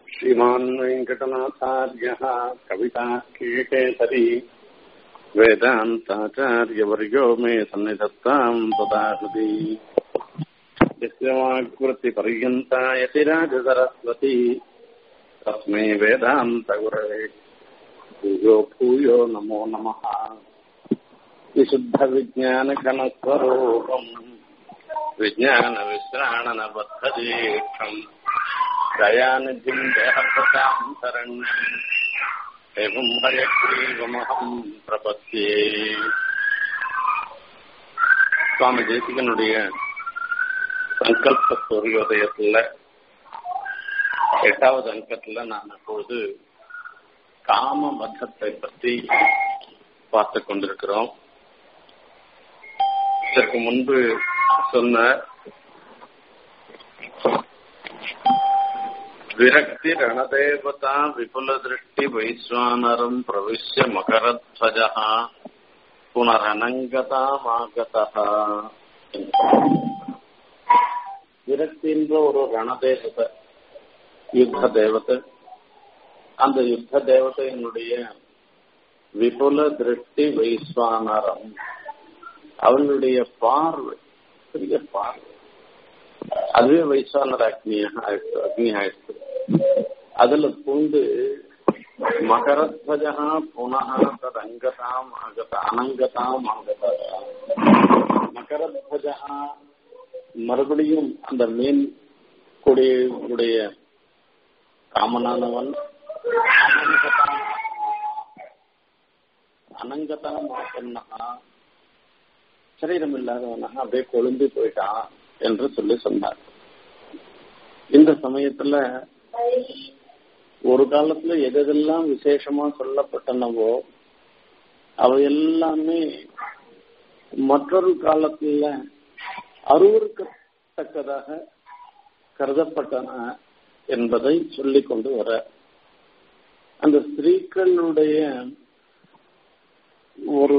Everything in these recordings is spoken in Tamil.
श्रीमान् वेङ्कटनाथार्यः कविता कीकेसरी वेदान्ताचार्यवर्यो मे सन्निधत्ताम् तदा हृदि यस्य वाक्वृत्तिपर्यन्ता यतिराजसरस्वती तस्मै वेदान्तगुरवे भूयो भूयो नमो नमः विशुद्धविज्ञानघनस्वरूपम् विज्ञानविश्राणनबद्धदीक्षम् दयानिधिम् देहप्रताम् शरण्यम् एवम् हयग्रीवमहम् பிரபத்தியே சுவாமி தேசிகனுடைய சங்கல்ப சூரியோதயத்துல எட்டாவது அங்கத்துல நான் அப்பொழுது காம மதத்தை பற்றி பார்த்து கொண்டிருக்கிறோம் இதற்கு முன்பு சொன்ன விரக்தி ரணதேவதா விபுல திருஷ்டி வைஸ்வானரம் பிரவிஷ்ய மகரத்வஜா புனரனங்கதாமாகதா விரக்தி என்ற ஒரு ரணதேவதை யுத்த தேவதை அந்த யுத்த தேவதையினுடைய விபுல திருஷ்டி வைஸ்வானரம் அவனுடைய பார்வை பெரிய பார்வை அதுவே வைஸ்வானர் அக்னியாக ஆயிடுச்சு அக்னி ஆயிடுச்சு அதுல பூண்டு மகரத்வஜா புனः தத் அங்கதாம் ஆகத அனங்கதாம் ஆகத மகரத்வஜா மறுபடியும் அந்த மீன் கொடியுடைய காமனானவன் அனங்கதாம் அனங்கதாம் ஆகன்னா சரீரம் இல்லாதவனாக அப்படியே கொழுந்து போயிட்டான் என்று சொல்லி சொன்னார் இந்த சமயத்துல ஒரு காலத்துல எதெல்லாம் விசேஷமா சொல்லப்பட்டனவோ அவை எல்லாமே மற்றொரு காலத்துல அருவருக்கத்தக்கதாக கருதப்பட்டன என்பதை சொல்லிக் கொண்டு வர அந்த ஸ்திரீக்களுடைய ஒரு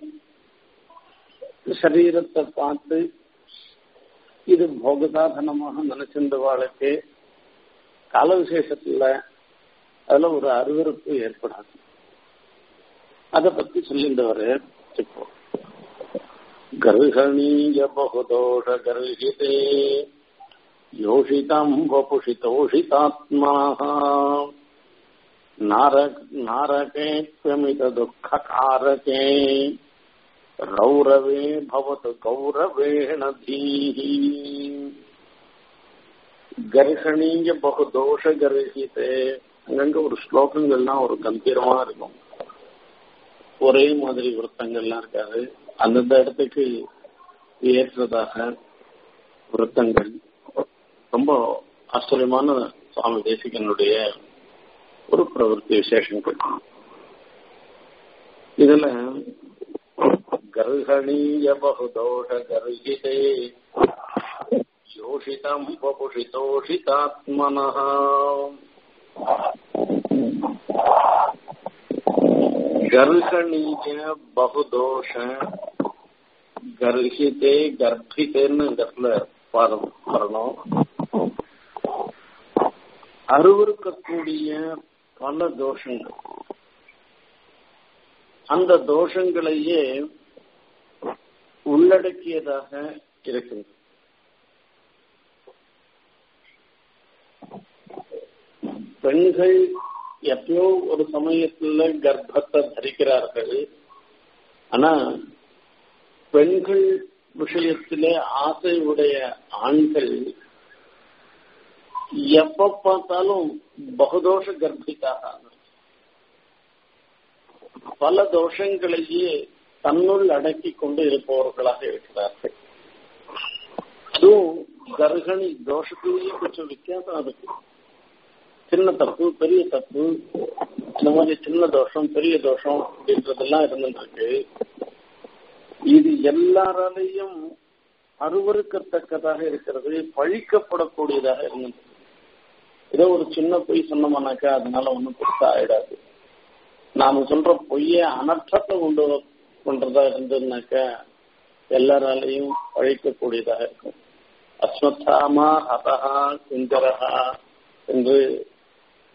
சரீரத்தை பார்த்து இது போகசாதனமாக நினைச்சிருந்த வாழ்க்கை கால விசேஷத்துல அதுல ஒரு அருவறுப்பு ஏற்படாது அத பத்தி சொல்லின்றவரு இப்போ கர்ஹணீய பகுதோஷ கர்ஹிதே யோஷிதம் வபுஷிதோஷிதாத்மாக நாரகே பிரமித துக்ககாரகே ரௌரவே பவத்து கௌரவேண தீஹி கர்ஹணீய பகு தோஷ கர்ஹிதே அங்கங்க ஒரு ஸ்லோகங்கள்லாம் ஒரு கம்பீரமா இருக்கும் ஒரே மாதிரி விருத்தங்கள்லாம் இருக்காது அந்தந்த இடத்துக்கு ஏற்றதாக விருத்தங்கள் ரொம்ப ஆச்சரியமான சுவாமி தேசிகனுடைய ஒரு பிரவருத்தி விசேஷங்கள் இதுல गर्हणीय बहुदोष गर्हिते योषितम् वपुषितोषितात्मनः गर्हणीय बहुदोष கர்ஹிதே கர்ப்பித்தேன்னு இந்த இடத்துல பாடம் வரணும் அருவருக்கக்கூடிய பல தோஷங்கள் அந்த தோஷங்களையே உள்ளடக்கியதாக இருக்கின்றது பெண்கள் எப்பயோ ஒரு சமயத்துல கர்ப்பத்தை தரிக்கிறார்கள் ஆனா பெண்கள் விஷயத்திலே ஆசை உடைய ஆண்கள் எப்ப பார்த்தாலும் பகுதோஷ கர்ப்பித்தாக பல தோஷங்களையே தன்னுள் அடக்கி கொண்டு இருப்பவர்களாக இருக்கிறார்கள் அதுவும் கர்ஹணி தோஷத்திலேயே கொஞ்சம் வித்தியாசம் இருக்கு சின்ன தப்பு பெரிய தப்பு இந்த மாதிரி சின்ன தோஷம் பெரிய தோஷம் அப்படின்றதெல்லாம் இருந்துருக்கு இது எல்லாராலையும் அருவறுக்கத்தக்கதாக இருக்கிறது பழிக்கப்படக்கூடியதாக இருந்தது ஏதோ ஒரு சின்ன பொய் சொன்னோம்னாக்கா அதனால ஒன்றும் பெருசா ஆயிடாது நாம சொல்ற பொய்ய அனர்த்தத்தை கொண்டு பண்றதா இருந்ததுனாக்க எல்லாராலையும் பழிக்கக்கூடியதாக இருக்கும் அஸ்வத்தாமா ஹதஹா குஞ்சரஹா என்று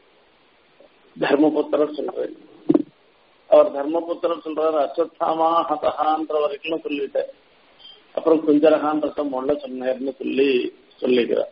தர்மபுத்திரர் சொல்றாரு அவர் தர்மபுத்திரர் சொல்றாரு அஸ்வத்தாமா ஹதஹான்ற வரைக்கும் சொல்லிட்டார் அப்புறம் குஞ்சரகான்றத மொள்ள சொன்னார்னு சொல்லி சொல்லிக்கிறார்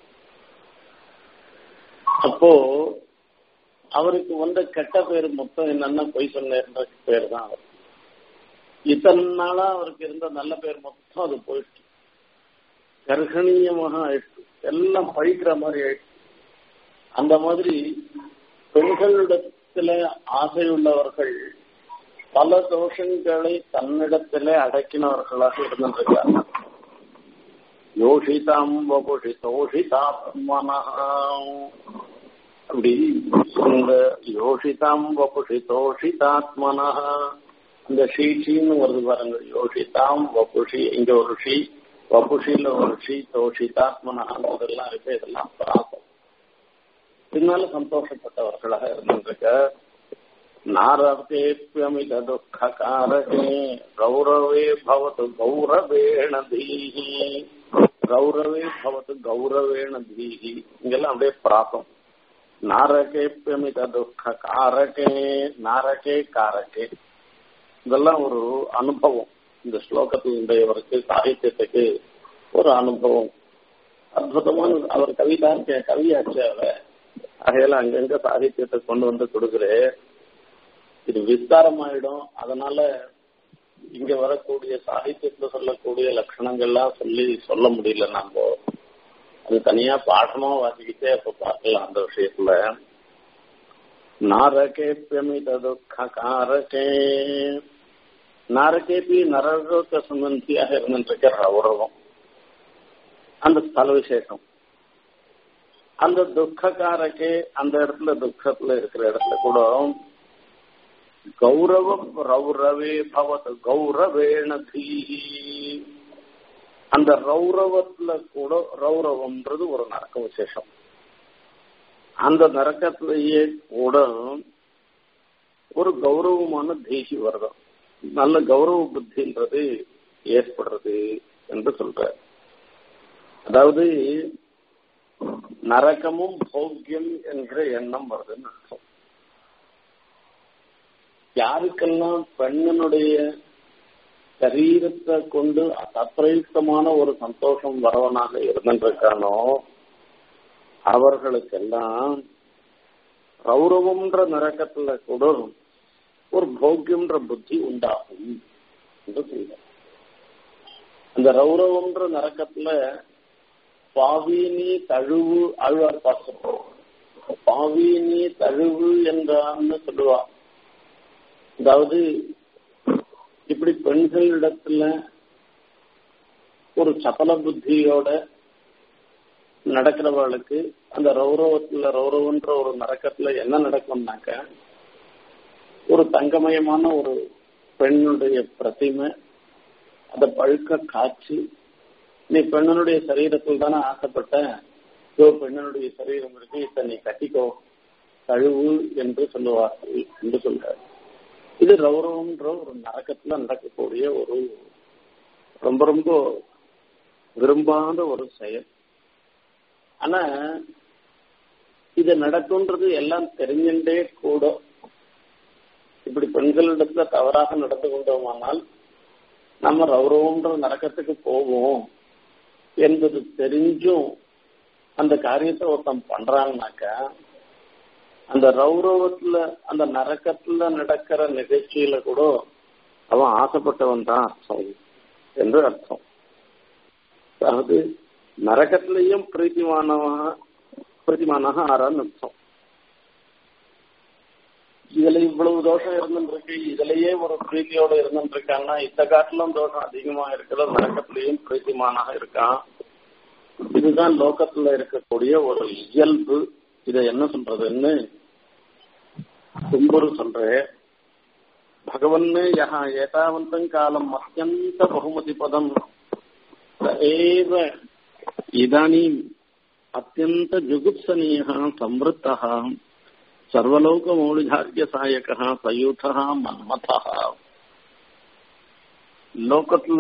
அப்போ அவருக்கு வந்த கெட்ட பேர் மொத்தம் என்னன்னா பொய் சொன்னேன்ற பேர் தான் அவர் இத்தனை நாளா அவருக்கு இருந்த நல்ல பேர் மொத்தம் அது போயிட்டு கர்ஹணீயமாக ஆயிடுச்சு எல்லாம் பழிக்கிற மாதிரி ஆயிடுச்சு அந்த மாதிரி பெண்களிடத்துல ஆசையுள்ளவர்கள் பல தோஷங்களை தன்னிடத்திலே அடக்கினவர்களாக இருந்திருக்காங்க யோஷிதாம் வபுஷி தோஷிதாத்மனா அப்படி இந்த யோஷிதாம் வபுஷி தோஷிதாத்மனா இந்த ஷீஷின்னு வருது பாருங்க யோஷிதாம் வபுஷி இங்க ஒரு ஷீ வபுஷில ஒரு ஷீ தோஷிதாத்மனான்றதெல்லாம் இருக்கு இதெல்லாம் பிராசம் இதனால சந்தோஷப்பட்டவர்களாக இருந்திருக்க नारतेऽप्यमित दुःखकारके गौरवे भवतु गौरवेण धीः கௌரவே பவத்து கௌரவேண தீஹி இங்கெல்லாம் அப்படியே பிராசம் நாரகேப்பியமித துக்க காரகே நாரகே காரகே இதெல்லாம் ஒரு அனுபவம் இந்த ஸ்லோகத்தினுடையவருக்கு சாகித்யத்துக்கு ஒரு அனுபவம் அற்புதமான அவர் கவிதா கவியாச்சு அவர் ஆகையில அங்கங்க சாகித்யத்தை கொண்டு வந்து கொடுக்குறேன் இது விஸ்தாரமாயிடும் அதனால இங்க வரக்கூடிய சாகித்யத்துல சொல்லக்கூடிய லட்சணங்கள்லாம் சொல்லி சொல்ல முடியல நாம அது தனியா பாடமா வாசிக்கிட்டே அப்ப பார்க்கலாம் அந்த விஷயத்துல நாரகே பிரமித துக்க காரகே நாரகேபி நரக சம்பந்தியாக இருந்துருக்க ரௌரவம் அந்த ஸ்தல விசேஷம் அந்த துக்கக்காரக்கே அந்த இடத்துல துக்கத்துல இருக்கிற இடத்துல கூட கௌரவம் ரௌரவே பவத் கௌரவேண தீஹி அந்த ரௌரவத்துல கூட ரௌரவம்ன்றது ஒரு நரக்க விசேஷம் அந்த நரக்கத்திலேயே கூட ஒரு கௌரவமான தீகி வருது நல்ல கௌரவ புத்தின்றது ஏற்படுறது என்று சொல்ற அதாவது நரகமும் போக்கியம் என்கிற எண்ணம் வருதுன்னு அர்த்தம் யாருக்கெல்லாம் பெண்ணனுடைய சரீரத்தை கொண்டு அப்பிரயுக்தமான ஒரு சந்தோஷம் வரவனாக இருந்திருக்கானோ அவர்களுக்கெல்லாம் ரௌரவம்ன்ற நரக்கத்துல கூட ஒரு போக்கியம்ன்ற புத்தி உண்டாகும் என்று சொல்ற அந்த ரௌரவம்ன்ற நரக்கத்துல பாவினி தழுவு ஆழ்வார் பார்க்கிறோம் பாவினி தழுவு என்றான்னு சொல்லுவா அதாவது இப்படி பெண்களிடத்துல ஒரு சபல புத்தியோட நடக்கிறவர்களுக்கு அந்த ரௌரவத்துல ரௌரவன்ற ஒரு நரக்கத்துல என்ன நடக்கும்னாக்க ஒரு தங்கமயமான ஒரு பெண்ணுடைய பிரதிமை அதை பழுக்க காய்ச்சி நீ பெண்ணனுடைய சரீரத்தில் தானே ஆசைப்பட்ட இதோ பெண்ணனுடைய சரீரம் இருக்கு இத்த நீ கட்டிக்கோ தழுவு என்று சொல்லுவார்கள் என்று சொல்றாரு இது ரௌரவம்ன்ற ஒரு நரக்கத்துல நடக்கக்கூடிய ஒரு ரொம்ப ரொம்ப விரும்பாத ஒரு செயல் ஆனா இது நடக்கும்ன்றது எல்லாம் தெரிஞ்சுட்டே கூட இப்படி பெண்களிடத்துல தவறாக நடந்து கொண்டோமானால் நம்ம ரௌரவம்ன்ற நரக்கத்துக்கு போவோம் என்பது தெரிஞ்சும் அந்த காரியத்தை ஒருத்தன் பண்றான்னாக்கா அந்த ரௌரவத்துல அந்த நரக்கத்துல நடக்கிற நிகழ்ச்சியில கூட அவன் ஆசைப்பட்டவன் தான் அர்த்தம் என்று அர்த்தம் அதாவது நரக்கத்திலையும் பிரீத்திமானவன் பிரீத்திமானாக ஆறான்னு அர்த்தம் இதுல இவ்வளவு தோஷம் இருந்துருக்கு இதுலயே ஒரு பிரீத்தியோட இருந்துருக்கான்னா இந்த காட்டிலும் தோஷம் அதிகமா இருக்கிற நரக்கத்திலையும் பிரீத்திமானாக இருக்கான் இதுதான் லோகத்துல இருக்கக்கூடிய ஒரு இயல்பு இத என்ன சொல்றதுன்னு தும்புரு சொல்றேன் भगवन् यः एतावन्तं कालम् अत्यन्तबहुमतिपदम् स एव इदानीम् अत्यन्तजुगुप्सनीयः संवृत्तः सर्वलोकमौलिधार्यसायकः सयूथः मन्मथः லோகத்துல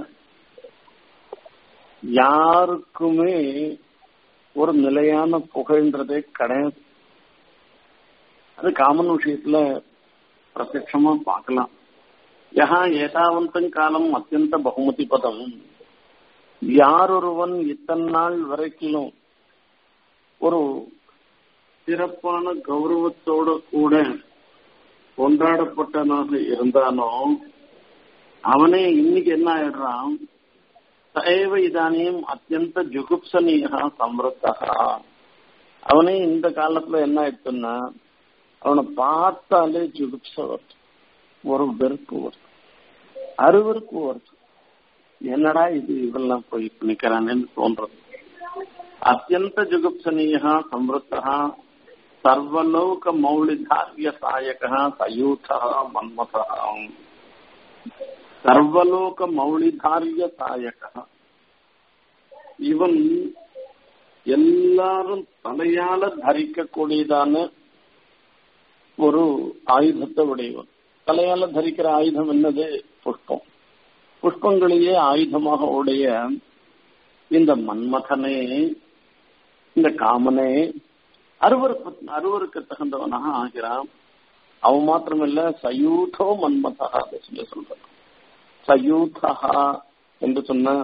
யாருக்குமே ஒரு நிலையான புகழ்ன்றதே கிடையாது அது காமன் விஷயத்துல பிரத்யட்சமா பார்க்கலாம் யஹா ஏதாவந்தம் காலம் அத்தியந்த பகுமதி பதம் யாரொருவன் இத்தனை நாள் வரைக்கும் ஒரு சிறப்பான கௌரவத்தோட கூட கொண்டாடப்பட்டனாக இருந்தானோ அவனே இன்னைக்கு என்ன ஆயிடுறான் சைவ இதானியும் அத்தியந்த ஜுகுப்சனீயா சம்ருத்தா அவனே இந்த காலத்துல என்ன ஆயிடுச்சுன்னா அவனை பார்த்தாலே ஜுகுப்ச வருது ஒரு வெறுப்பு வருது அருவருப்பு வருது என்னடா இது இவெல்லாம் போய் நிக்கிறானேன்னு தோன்றது அத்தியந்த ஜுகுப்சனீயா சம்ருத்தா சர்வலோக மௌலிதாரிய சாயக சயூத மன்மத சர்வலோக மௌலிதாரிய சாயக இவன் எல்லாரும் தலையால தரிக்கக்கூடியதான ஒரு ஆயுதத்தை உடையவன் தலையால தரிக்கிற ஆயுதம் என்னது புஷ்பம் புஷ்பங்களையே ஆயுதமாக உடைய இந்த மன்மதனே இந்த காமனே அருவருக்கு அருவருக்கு தகுந்தவனாக ஆகிறான் அவன் மாத்திரமில்ல சயூதோ மன்மதா சொல்லி சொல்றான் சயூதா என்று சொன்ன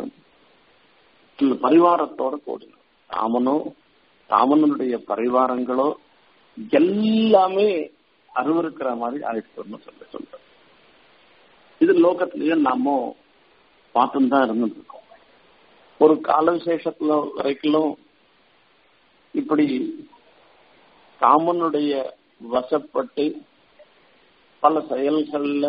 பரிவாரத்தோட கூடின ராமனோ ராமனுடைய பரிவாரங்களோ எல்லாமே அருவருக்கிற மாதிரி ஆயிடுச்சுன்னு சொல்லி சொல்ற இது லோகத்திலேயே நாம பார்த்துன்னு தான் இருந்துருக்கோம் ஒரு கால விசேஷத்துல வரைக்கும் இப்படி காமனுடைய வசப்பட்டு பல செயல்கள்ல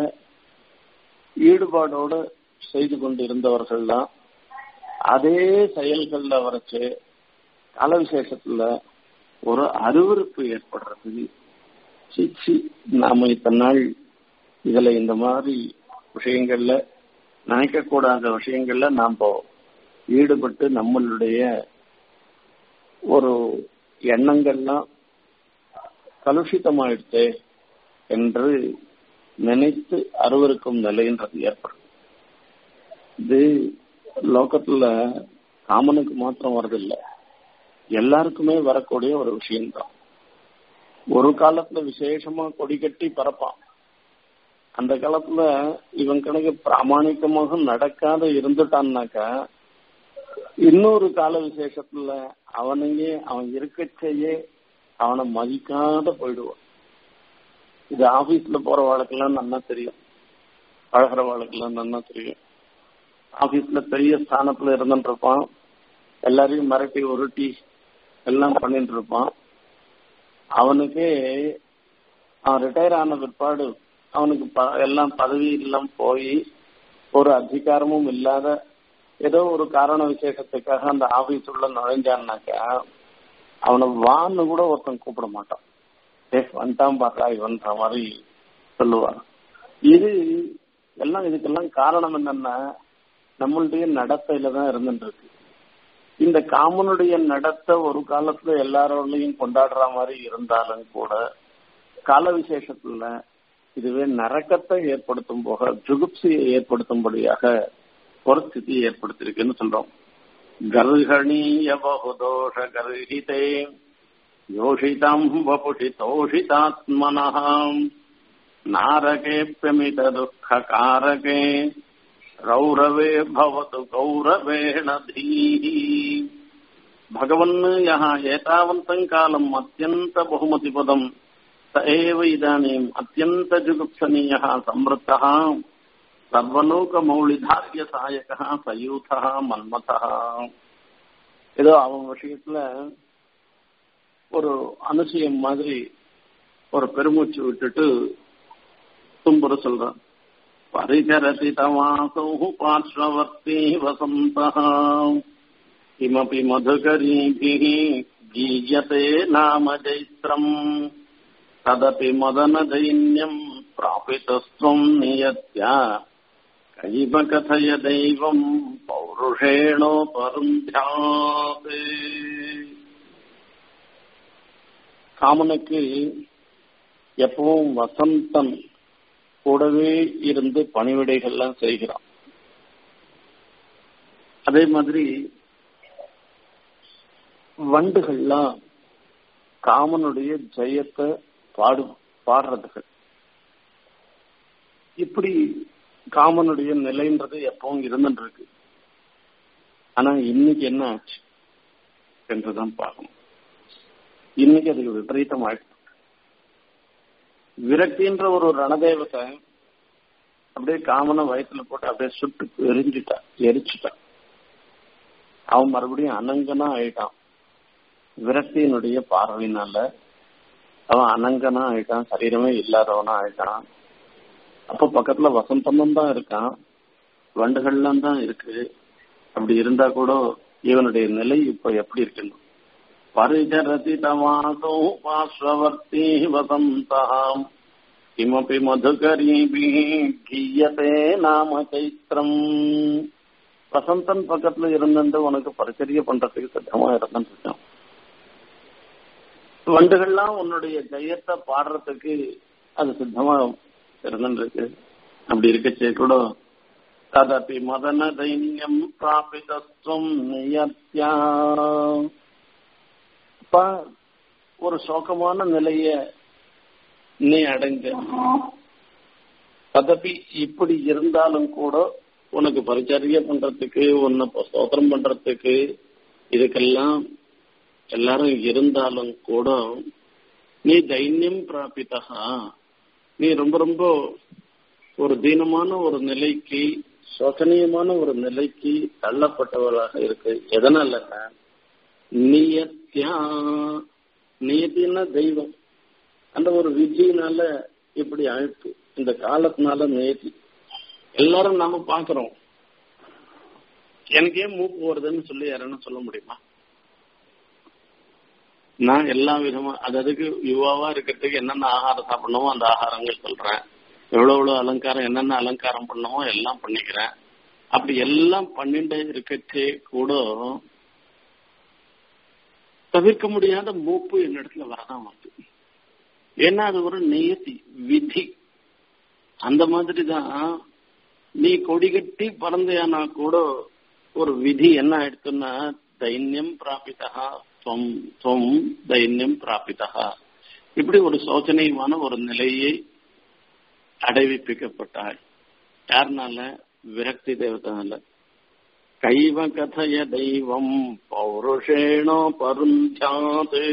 ஈடுபாடோடு செய்து கொண்டிருந்தவர்கள் தான் அதே செயல்கள்ல வரைச்சு கால விசேஷத்துல ஒரு அருவறுப்பு ஏற்படுறது சிச்சி நாம இத்தனை நாள் இதுல இந்த மாதிரி விஷயங்கள்ல நினைக்கக்கூடாத விஷயங்கள்ல நாம ஈடுபட்டு நம்மளுடைய ஒரு எண்ணங்கள்லாம் கலுஷிதமாயிடுச்சே என்று நினைத்து அருவருக்கும் நிலைன்றது ஏற்படும் இது லோகத்துல காமனுக்கு மாத்திரம் வரதில்லை எல்லாருக்குமே வரக்கூடிய ஒரு விஷயம்தான் ஒரு காலத்துல விசேஷமா கொடி கட்டி பறப்பான் அந்த காலத்துல இவன் கணக்கு பிராமணிக்கமாக நடக்காத இருந்துட்டான்னாக்கா இன்னொரு கால விசேஷத்துல அவனையே அவன் இருக்கச்சேயே அவனை மதிக்காத போயிடுவான் இது ஆபீஸ்ல போற வாழ்க்கெல்லாம் நல்லா தெரியும் பழகிற வாழ்க்கெல்லாம் நல்லா தெரியும் ஆபீஸ்ல பெரிய ஸ்தானத்துல இருந்துட்டு இருப்பான் எல்லாரையும் மிரட்டி உருட்டி எல்லாம் பண்ணிட்டு இருப்பான் அவனுக்கே அவன் ரிட்டையர் ஆன பிற்பாடு அவனுக்கு எல்லாம் பதவி எல்லாம் போய் ஒரு அதிகாரமும் இல்லாத ஏதோ ஒரு காரண விசேஷத்துக்காக அந்த ஆபீஸ் உள்ள நுழைஞ்சான்னாக்கா அவனை வான்னு கூட ஒருத்தன் கூப்பிட மாட்டான் ஏ வந்துட்டான் பார்த்தா இவன்ற மாதிரி சொல்லுவான் இது எல்லாம் இதுக்கெல்லாம் காரணம் என்னன்னா நம்மளுடைய நடத்தையில தான் இருந்துட்டு இருக்கு இந்த காமனுடைய நடத்தை ஒரு காலத்துல எல்லாரோடையும் கொண்டாடுற மாதிரி இருந்தாலும் கூட கால விசேஷத்துல இதுவே நரக்கத்தை ஏற்படுத்தும் போக ஜுகுப்சியை ஏற்படுத்தும்படியாக ஒரு ஸ்திதியை ஏற்படுத்திருக்குன்னு சொல்றோம் கர்ஹணீய பகுதோஷ கர்ஹிதே யோஷிதம் வபுஷி தோஷிதாத்மனஹாம் நாரகேப்யமித துக்க காரகே ரௌரவே பவத்து கௌரவேண தீஹி भगवन् यः एतावन्तम् कालम् अत्यन्त बहुमतिपदम् स एव इदानीम् अत्यन्तजुगुप्सनीयः संवृत्तः சர்வலோகமௌளிதாரிய சயூதா மன்மதா ஏதோ அவன் விஷயத்துல ஒரு அனுசயம் மாதிரி ஒரு பெருமூச்சு விட்டுட்டு தும்புற சொல்றான் பரிகரதி தமாசௌ பார்ஸ்வவர்த்தி வசந்த கிமபி மதுகரீபிः गीयते नाम जैत्रम् तदपि मदनदैन्यम् प्रापितस्त्वम् नियत्य कैव कथय दैवम् பௌருஷேணோபருந்தாத் காமனுக்கு எப்பவும் வசந்தன் கூடவே இருந்து பணிவிடைகள்லாம் செய்கிறான் அதே மாதிரி வண்டுகள்லாம் காமனுடைய ஜெயத்தை பாடு பாடுறதுகள் இப்படி காமனுடைய நிலைன்றது எப்பவும் இருந்துட்டு இருக்கு ஆனா இன்னைக்கு என்ன ஆச்சு என்றுதான் பார்க்கணும் இன்னைக்கு அதுக்கு விபரீதம் ஆயிடுச்சு விரக்தின்ற ஒரு ரணதேவத்தை அப்படியே காமனை வயசுல போட்டு அப்படியே சுட்டு எரிஞ்சுட்டா எரிச்சுட்டா அவன் மறுபடியும் அனங்கனா ஆயிட்டான் விரக்தியினுடைய பார்வையினால அவன் அனங்கனா ஆயிட்டான் சரீரமே இல்லாதவனா ஆயிட்டான் அப்ப பக்கத்துல வசந்தமும் தான் இருக்கான் வண்டுகள்லாம் தான் இருக்கு அப்படி இருந்தா கூட இவனுடைய நிலை இப்ப எப்படி இருக்குன்னு பரிஜரதி தமாசோ பாஸ்வவர்த்தி வசந்தாம் கிமபி மதுகரீபி கீயத்தே நாம சைத்திரம் வசந்தன் பக்கத்துல இருந்துட்டு உனக்கு பரிச்சரிய பண்றதுக்கு சித்தமா இருந்துட்டு இருக்கான் வண்டுகள்லாம் உன்னுடைய ஜெயத்தை பாடுறதுக்கு அது சித்தமா இருந்துருக்கு அப்படி இருக்கச்சே கூட ததபி மதன தைன்யம் பிராபிதத்துவம் நியத்யா ஒரு சோகமான நிலைய நீ அடைஞ்ச ததபி இப்படி இருந்தாலும் கூட உனக்கு பரிச்சரிய பண்றதுக்கு உன்னை ஸ்தோத்திரம் பண்றதுக்கு இதுக்கெல்லாம் எல்லாரும் இருந்தாலும் கூட நீ தைன்யம் பிராபிதா நீ ரொம்ப ரொம்ப ஒரு தீனமான ஒரு நிலைக்கு சோசனீயமான ஒரு நிலைக்கு தள்ளப்பட்டவளாக இருக்கு எதனால நியத்தியா நியத்தின்னா தெய்வம் அந்த ஒரு விதியினால இப்படி ஆயிடுச்சு இந்த காலத்தினால நேதி எல்லாரும் நாம பாக்குறோம் எனக்கே மூப்பு வருதுன்னு சொல்லி யாருன்னு சொல்ல முடியுமா நான் எல்லா விதமா அது அதுக்கு யுவாவா இருக்கிறதுக்கு என்னென்ன ஆகாரம் சாப்பிடணுமோ அந்த ஆகாரங்கள் சொல்றேன் எவ்வளவு எவ்வளவு அலங்காரம் என்னென்ன அலங்காரம் பண்ணணுமோ எல்லாம் பண்ணிக்கிறேன் அப்படி எல்லாம் பண்ணிட்டு இருக்கச்சே கூட தவிர்க்க முடியாத மூப்பு என்னிடத்துல வரதான் வருது ஏன்னா அது ஒரு நியதி விதி அந்த மாதிரி தான் நீ கொடி கட்டி பறந்தையானா கூட ஒரு விதி என்ன ஆயிடுச்சுன்னா தைன்யம் பிராபிதா துவம் துவம் தைன்யம் பிராபிதா இப்படி ஒரு சோதனையுமான ஒரு நிலையை அடைவிப்பிக்கப்பட்டாள் யாருனால விரக்தி தேவதனால கைவ கதைய தெய்வம் பௌருஷேணோ பருந்தாது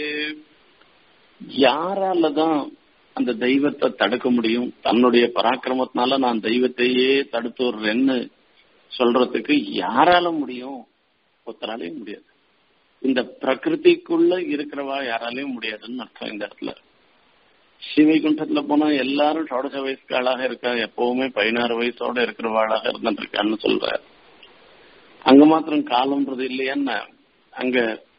யாராலதான் அந்த தெய்வத்தை தடுக்க முடியும் தன்னுடைய பராக்கிரமத்தினால நான் தெய்வத்தையே தடுத்து விடுறேன்னு சொல்றதுக்கு யாரால முடியும் ஒருத்தராலையும் முடியாது இந்த பிரகிருதிக்குள்ள இருக்கிறவா யாராலையும் முடியாதுன்னு அர்த்தம் இந்த இடத்துல ஸ்ரீவைகுண்டத்துல போனா எல்லாரும் சோடச வயசுக்காளாக இருக்கா எப்பவுமே பதினாறு வயசோட இருக்கிறவாளாக இருந்துட்டு இருக்கான்னு சொல்ற அங்க மாத்திரம் காலம்ன்றது இல்லையான்னு அங்க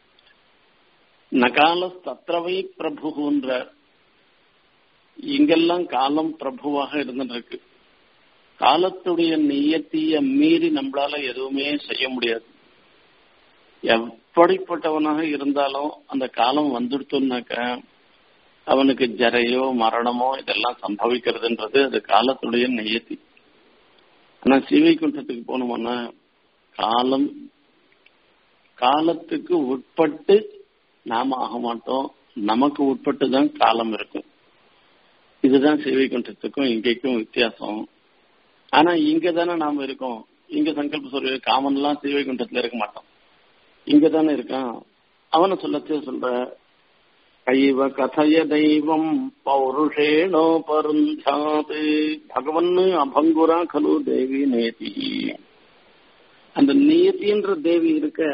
நகால தத்ரவை பிரபுன்ற இங்கெல்லாம் காலம் பிரபுவாக இருந்துட்டு இருக்கு காலத்துடைய நியத்திய மீறி நம்மளால எதுவுமே செய்ய முடியாது எப்படிப்பட்டவனாக இருந்தாலும் அந்த காலம் வந்துடுத்துனாக்க அவனுக்கு ஜரையோ மரணமோ இதெல்லாம் சம்பவிக்கிறதுன்றது அது காலத்துடைய நியத்தி ஆனா சிவைக்குண்டத்துக்கு போனோம்னா காலம் காலத்துக்கு உட்பட்டு நாம ஆக மாட்டோம் நமக்கு உட்பட்டு தான் காலம் இருக்கும் இதுதான் சிவைக்குண்டத்துக்கும் இங்கேக்கும் வித்தியாசம் ஆனா இங்க தானே நாம இருக்கோம் இங்க சங்கல்ப சொல்ற காமன்லாம் சிவைக்குண்டத்துல இருக்க மாட்டோம் இங்க தானே இருக்கான் அவனை சொல்லத்தே சொல்ற கைவ கதைய தெய்வம் பௌருஷேணோ பருந்தாது பகவன் அபங்குரா கலு தேவி நேதி அந்த நியத்தின்ற தேவி இருக்க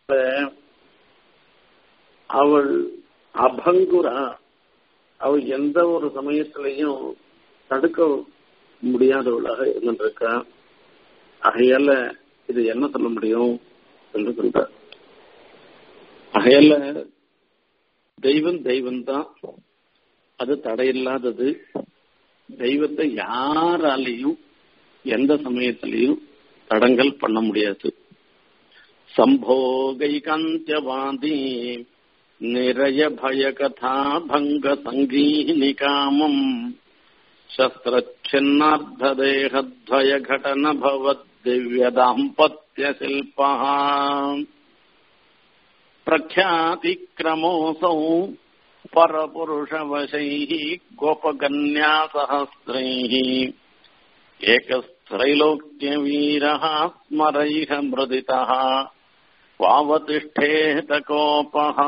அவள் அபங்குரா அவள் எந்த ஒரு சமயத்திலையும் தடுக்க முடியாதவளாக இருந்துருக்கா ஆகையால இது என்ன சொல்ல முடியும் என்று சொல்ற ஆகையால தெய்வம் தெய்வம் தான் அது தடையில்லாதது தெய்வத்தை யாராலையும் எந்த சமயத்திலையும் தடங்கல் பண்ண முடியாது சம்போகை கந்தியவாதி நிரய பய கதா பங்க சங்கீனி காமம் शस्त्रच्छिन्नार्धदेहद्वय घटन भवद्दिव्यदाम्पत्यशिल्पः प्रख्यातिक्रमोऽसौ परपुरुषवशैः गोपकन्यासहस्रैः एकस्त्रैलोक्यवीरः स्मरैह मृदितः वावतिष्ठेत கோபः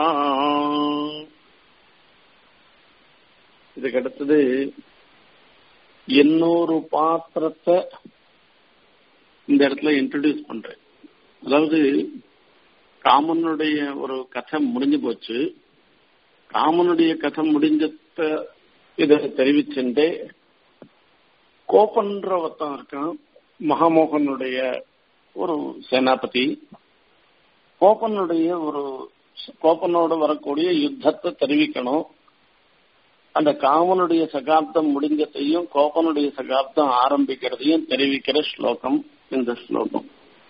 இதுக்கு அடுத்தது இன்னொரு பாத்திரத்தை இந்த இடத்துல இன்ட்ரடியூஸ் பண்றேன் அதாவது காமனுடைய ஒரு கதை முடிஞ்சு போச்சு காமனுடைய கதை முடிஞ்சத இதை தெரிவிச்சுட்டு கோபன்றவத்தான் இருக்கான் மகாமோகனுடைய ஒரு சேனாபதி கோபனுடைய ஒரு கோபனோடு வரக்கூடிய யுத்தத்தை தெரிவிக்கணும் அந்த காமனுடைய சகாப்தம் முடிஞ்சதையும் கோபனுடைய சகாப்தம் ஆரம்பிக்கிறதையும் தெரிவிக்கிற ஸ்லோகம் இந்த ஸ்லோகம்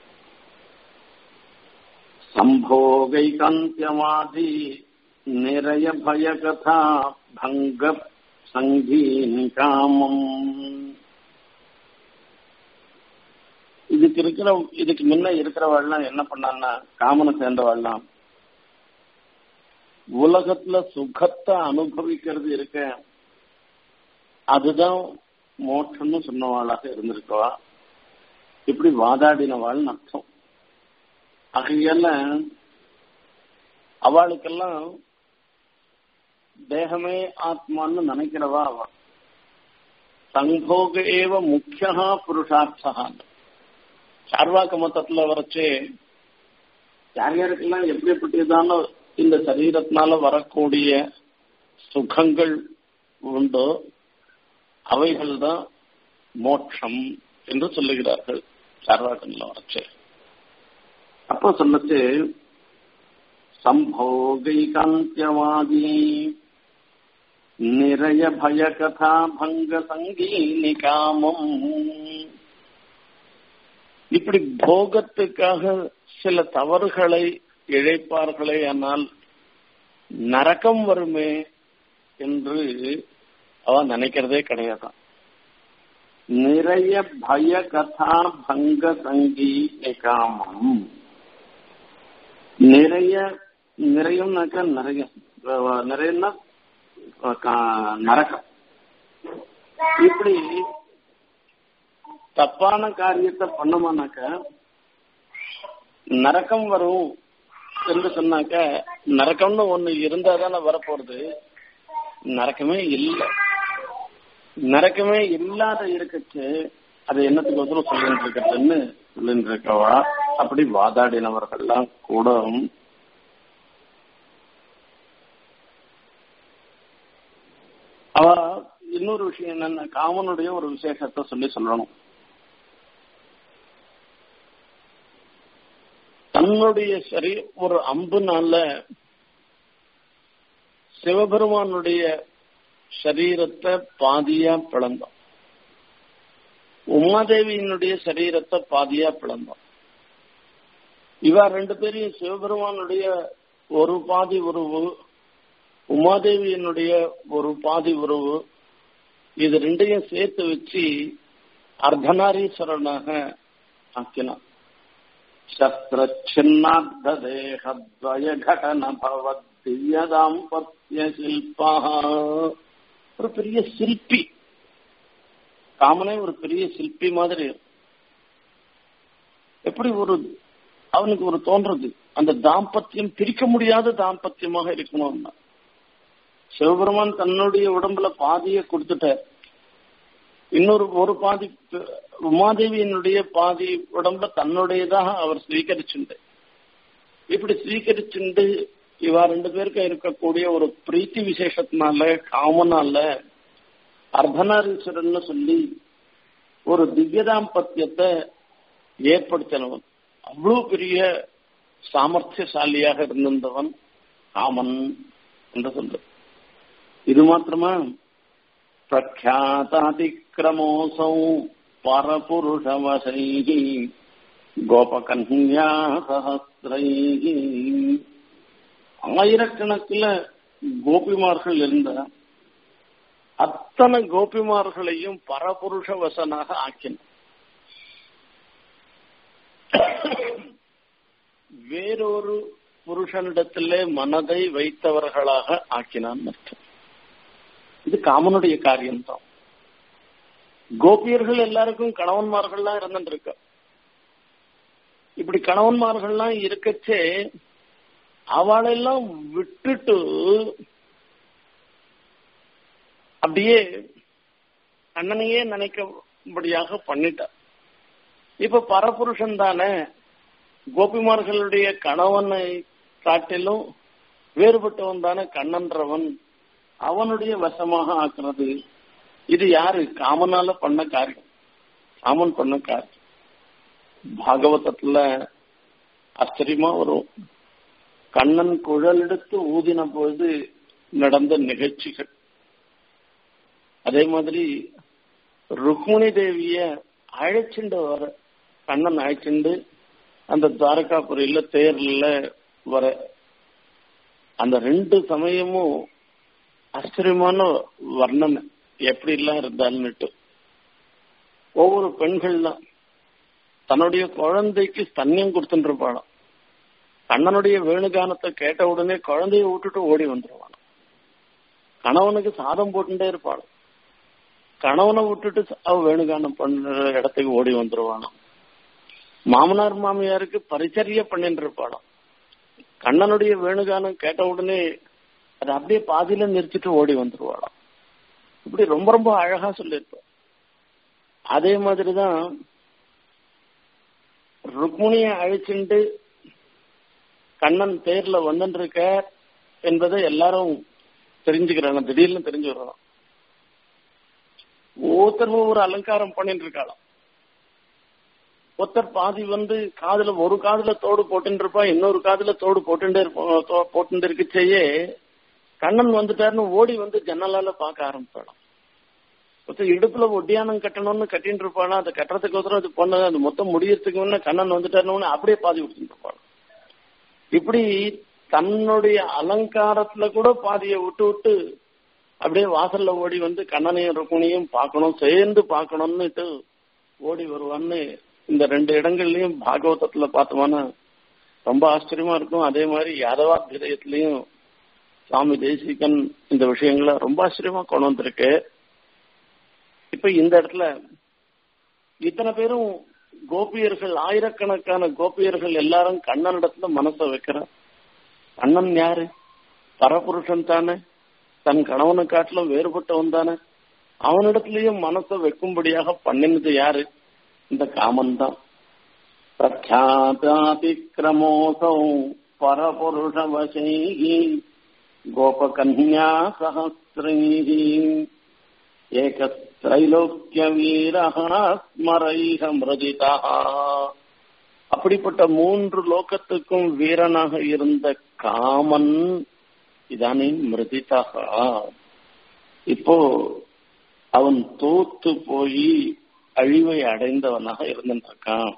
சம்போகைகாந்தியமாதி நிரய பயகதா பங்க சங்கீனி காமம் இதுக்கு இருக்கிற இதுக்கு முன்ன இருக்கிறவாள்லாம் என்ன பண்ணான்னா காமனை சேர்ந்தவாள்லாம் உலகத்துல சுகத்தை அனுபவிக்கிறது இருக்க அதுதான் மோட்சம்னு சொன்னவாளாக இருந்திருக்கவா இப்படி வாதாடினவாள்னு அர்த்தம் ஆகையால அவளுக்கெல்லாம் தேகமே ஆத்மான்னு நினைக்கிறவா அவ சங்கோக ஏவ முக்கியா புருஷார்த்தா சார்வாக்க மொத்தத்துல வரைச்சு யார் யாருக்கெல்லாம் எப்படிப்பட்டதான இந்த சரீரத்தினால வரக்கூடிய சுகங்கள் உண்டோ அவைகள் தான் மோட்சம் என்று சொல்லுகிறார்கள் சார்வாக்கன்ல வரைச்சு அப்போ சொல்லச்சு சம்போகைகாந்தியவாதி நிரய பயகதா பங்க சங்கீனி காமம் இப்படி போகத்துக்காக சில தவறுகளை இழைப்பார்களே ஆனால் நரக்கம் வருமே என்று அவ நினைக்கிறதே கிடையாதான் நிறைய பய கதா பங்க சங்கி காமம் நிறைய நிறையம்னாக்கா நிறைய நிறையன்னா நரக்கம் இப்படி தப்பான காரியத்தை பண்ணோமானாக்க நரக்கம் வரும் என்று சொன்னாக்க நரக்கம்னு ஒண்ணு இருந்தா தானே வரப்போறது நரக்கமே இல்லை நரக்கமே இல்லாத இருக்கச்சு அது என்னத்துக்கு ஒருத்தரும் சொல்லிட்டு இருக்கட்டுன்னு சொல்லிட்டு இருக்கவா அப்படி வாதாடினவர்கள்லாம் கூட அவ இன்னொரு விஷயம் என்னன்னா காமனுடைய ஒரு விசேஷத்தை சொல்லி சொல்லணும் தன்னுடைய சரி ஒரு அம்புனால சிவபெருமானுடைய சரீரத்தை பாதியா பிளந்தோம் உமாதேவியினுடைய சரீரத்தை பாதியா பிளந்தோம் இவா ரெண்டு பேரையும் சிவபெருமானுடைய ஒரு பாதி உருவு உமாதேவியினுடைய ஒரு பாதி உருவு இது ரெண்டையும் சேர்த்து வச்சு அர்த்தநாரீஸ்வரனாக ஆக்கினான் சஸ்திரச்சின்னார்த்ததேகத்வய கடன பவத் திவ்ய தாம்பத்ய சில்பா ஒரு பெரிய சிற்பி காமனே ஒரு பெரிய சிற்பி மாதிரி எப்படி ஒரு அவனுக்கு ஒரு தோன்றது அந்த தாம்பத்தியம் பிரிக்க முடியாத தாம்பத்தியமாக இருக்கணும்னா சிவபெருமான் தன்னுடைய உடம்புல பாதியை கொடுத்துட்டார் இன்னொரு ஒரு பாதி உமாதேவியினுடைய பாதி உடம்புல தன்னுடையதாக அவர் ஸ்வீகரிச்சுண்டு இப்படி ஸ்வீகரிச்சுண்டு இவா ரெண்டு பேருக்கும் இருக்கக்கூடிய ஒரு பிரீத்தி விசேஷத்தினால காமனால அர்த்தநாரீஸ்வரன் சொல்லி ஒரு திவ்யதாம்பத்தியத்தை ஏற்படுத்தினவன் அவ்வளவு பெரிய சாமர்த்தியசாலியாக இருந்திருந்தவன் காமன் என்று சொல்ற இது மாத்திரமா பிரக்யாதாதிக்கிரமோசௌ பரபுருஷவசைः கோபகன்யா சஹசிரைः ஆயிரக்கணக்கில் கோபிமார்கள் இருந்த அத்தனை கோபிமார்களையும் பரபுருஷ வசனாக ஆக்கின வேறொரு புருஷனிடத்திலே மனதை வைத்தவர்களாக ஆக்கினான் அர்த்தம் இது காமனுடைய காரியம்தான் கோபியர்கள் எல்லாருக்கும் கணவன்மார்கள்லாம் இருந்துருக்க இப்படி கணவன்மார்கள்லாம் இருக்கச்சே அவளெல்லாம் விட்டுட்டு அப்படியே அண்ணனையே நினைக்கும்படியாக பண்ணிட்டார் இப்ப பரபுருஷன் தானே கோபிமார்களுடைய கணவனை காட்டிலும் வேறுபட்டவன் தானே கண்ணன்றவன் அவனுடைய வசமாக ஆக்குறது இது யாரு காமனால பண்ண காரியம் காமன் பண்ண காரியம் பாகவதத்துல ஆச்சரியமா வரும் கண்ணன் குழல் எடுத்து ஊதின பொழுது நடந்த நிகழ்ச்சிகள் அதே மாதிரி ருக்மிணி தேவிய அழைச்சிண்டு வர கண்ணன் அழைச்சிண்டு அந்த துவாரகாபுரியில தேர்ல வர அந்த ரெண்டு சமயமும் ஆச்சரியமான வர்ணனை எப்படி எல்லாம் இருந்தாலுன்னுட்டு ஒவ்வொரு பெண்கள்லாம் தன்னுடைய குழந்தைக்கு ஸ்தன்யம் கொடுத்துட்டு இருப்பாளாம் கண்ணனுடைய வேணுகானத்தை கேட்ட உடனே குழந்தைய விட்டுட்டு ஓடி வந்துருவான் கணவனுக்கு சாதம் போட்டுட்டே இருப்பாள் கணவனை விட்டுட்டு அவ வேணுகானம் பண்ற இடத்துக்கு ஓடி வந்துருவானாம் மாமனார் மாமியாருக்கு பரிச்சரிய பண்ணிட்டு இருப்பாளாம் கண்ணனுடைய வேணுகானம் கேட்ட உடனே அதை அப்படியே பாதியில நிறுத்திட்டு ஓடி வந்துருவாளாம் இப்படி ரொம்ப ரொம்ப அழகா சொல்லியிருப்பார் அதே மாதிரிதான் ருக்மிணிய அழிச்சுண்டு கண்ணன் தேர்ல வந்துட்டு இருக்க என்பதை எல்லாரும் தெரிஞ்சுக்கிறாங்க திடீர்னு தெரிஞ்சு வர்றோம் ஒருத்தர் ஒரு அலங்காரம் பண்ணிட்டு இருக்காளாம் ஒருத்தர் பாதி வந்து காதுல ஒரு காதுல தோடு போட்டுட்டு இருப்பா இன்னொரு காதுல தோடு போட்டுட்டே இருப்போம் போட்டு இருக்குச்சேயே கண்ணன் வந்துட்டாருன்னு ஓடி வந்து ஜன்னலால பார்க்க ஆரம்பிச்சாலாம் ஒருத்தர் இடுப்புல ஒட்டியானம் கட்டணும்னு கட்டின்னு இருப்பானா அதை கட்டுறதுக்கு ஒருத்தர் அது பொண்ணு அது மொத்தம் முடியறதுக்கு முன்ன கண்ணன் வந்துட்டாருன்னு அப்படியே பாதி விட்டுட்டு இருப்பாள் இப்படி தன்னுடைய அலங்காரத்துல கூட பாதியை விட்டு விட்டு அப்படியே வாசல்ல ஓடி வந்து கண்ணனையும் ருக்குணியும் பார்க்கணும் சேர்ந்து பார்க்கணும்னுட்டு ஓடி வருவான்னு இந்த ரெண்டு இடங்கள்லயும் பாகவதத்துல பார்த்தோம்னா ரொம்ப ஆச்சரியமா இருக்கும் அதே மாதிரி யாதவாபிதயத்திலையும் சுவாமி தேசிகன் இந்த விஷயங்களை ரொம்ப ஆச்சரியமா கொண்டு வந்திருக்கு இப்ப இந்த இடத்துல இத்தனை பேரும் கோபியர்கள் ஆயிரக்கணக்கான கோபியர்கள் எல்லாரும் கண்ணனிடத்துல மனசை வைக்கிறார் கண்ணன் யாரு பரபுருஷன் தானே தன் கணவனை காட்டிலும் வேறுபட்டவன் தானே அவனிடத்திலையும் மனசை வைக்கும்படியாக பண்ணினது யாரு இந்த காமன் தான் பிரக்யாதிக்கிரமோசௌ பரபுருஷவசை கோபகன்யா சஹசிரை ஏகத்ரைலோக்கிய வீரஹ ஸ்மரைஹ மிருதிதா அப்படிப்பட்ட மூன்று லோகத்துக்கும் வீரனாக இருந்த காமன் இதானே மிருதிதா இப்போ அவன் தோத்து போய் அழிவை அடைந்தவனாக இருந்திருக்கான்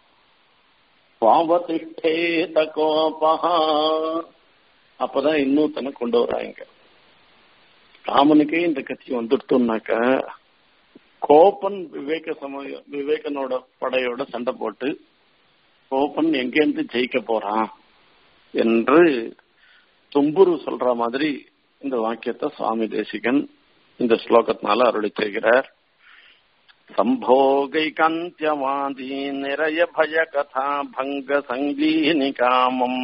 பாவதிஷ்டேத கோபஹா அப்பதான் இன்னொருத்தனை கொண்டு வராங்க ராமனுக்கே இந்த கட்சி வந்துட்டோம்னாக்க கோபன் விவேக சமய விவேகனோட படையோட சண்டை போட்டு கோபன் எங்கேருந்து ஜெயிக்க போறான் என்று தும்புரு சொல்ற மாதிரி இந்த வாக்கியத்தை சுவாமி தேசிகன் இந்த ஸ்லோகத்தினால அருளி செய்கிறார் சம்போகைகாந்தியவாதி நிரய பய கதா பங்க சங்கீனி காமம்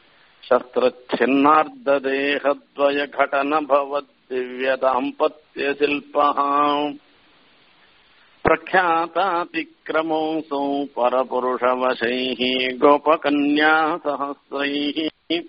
शस्त्रच्छिन्नार्धदेहद्वय घटन भवत् दिव्यदाम्पत्य शिल्पः प्रख्यातातिक्रमोऽसौ परपुरुषवशैः गोपकन्या सहस्रैः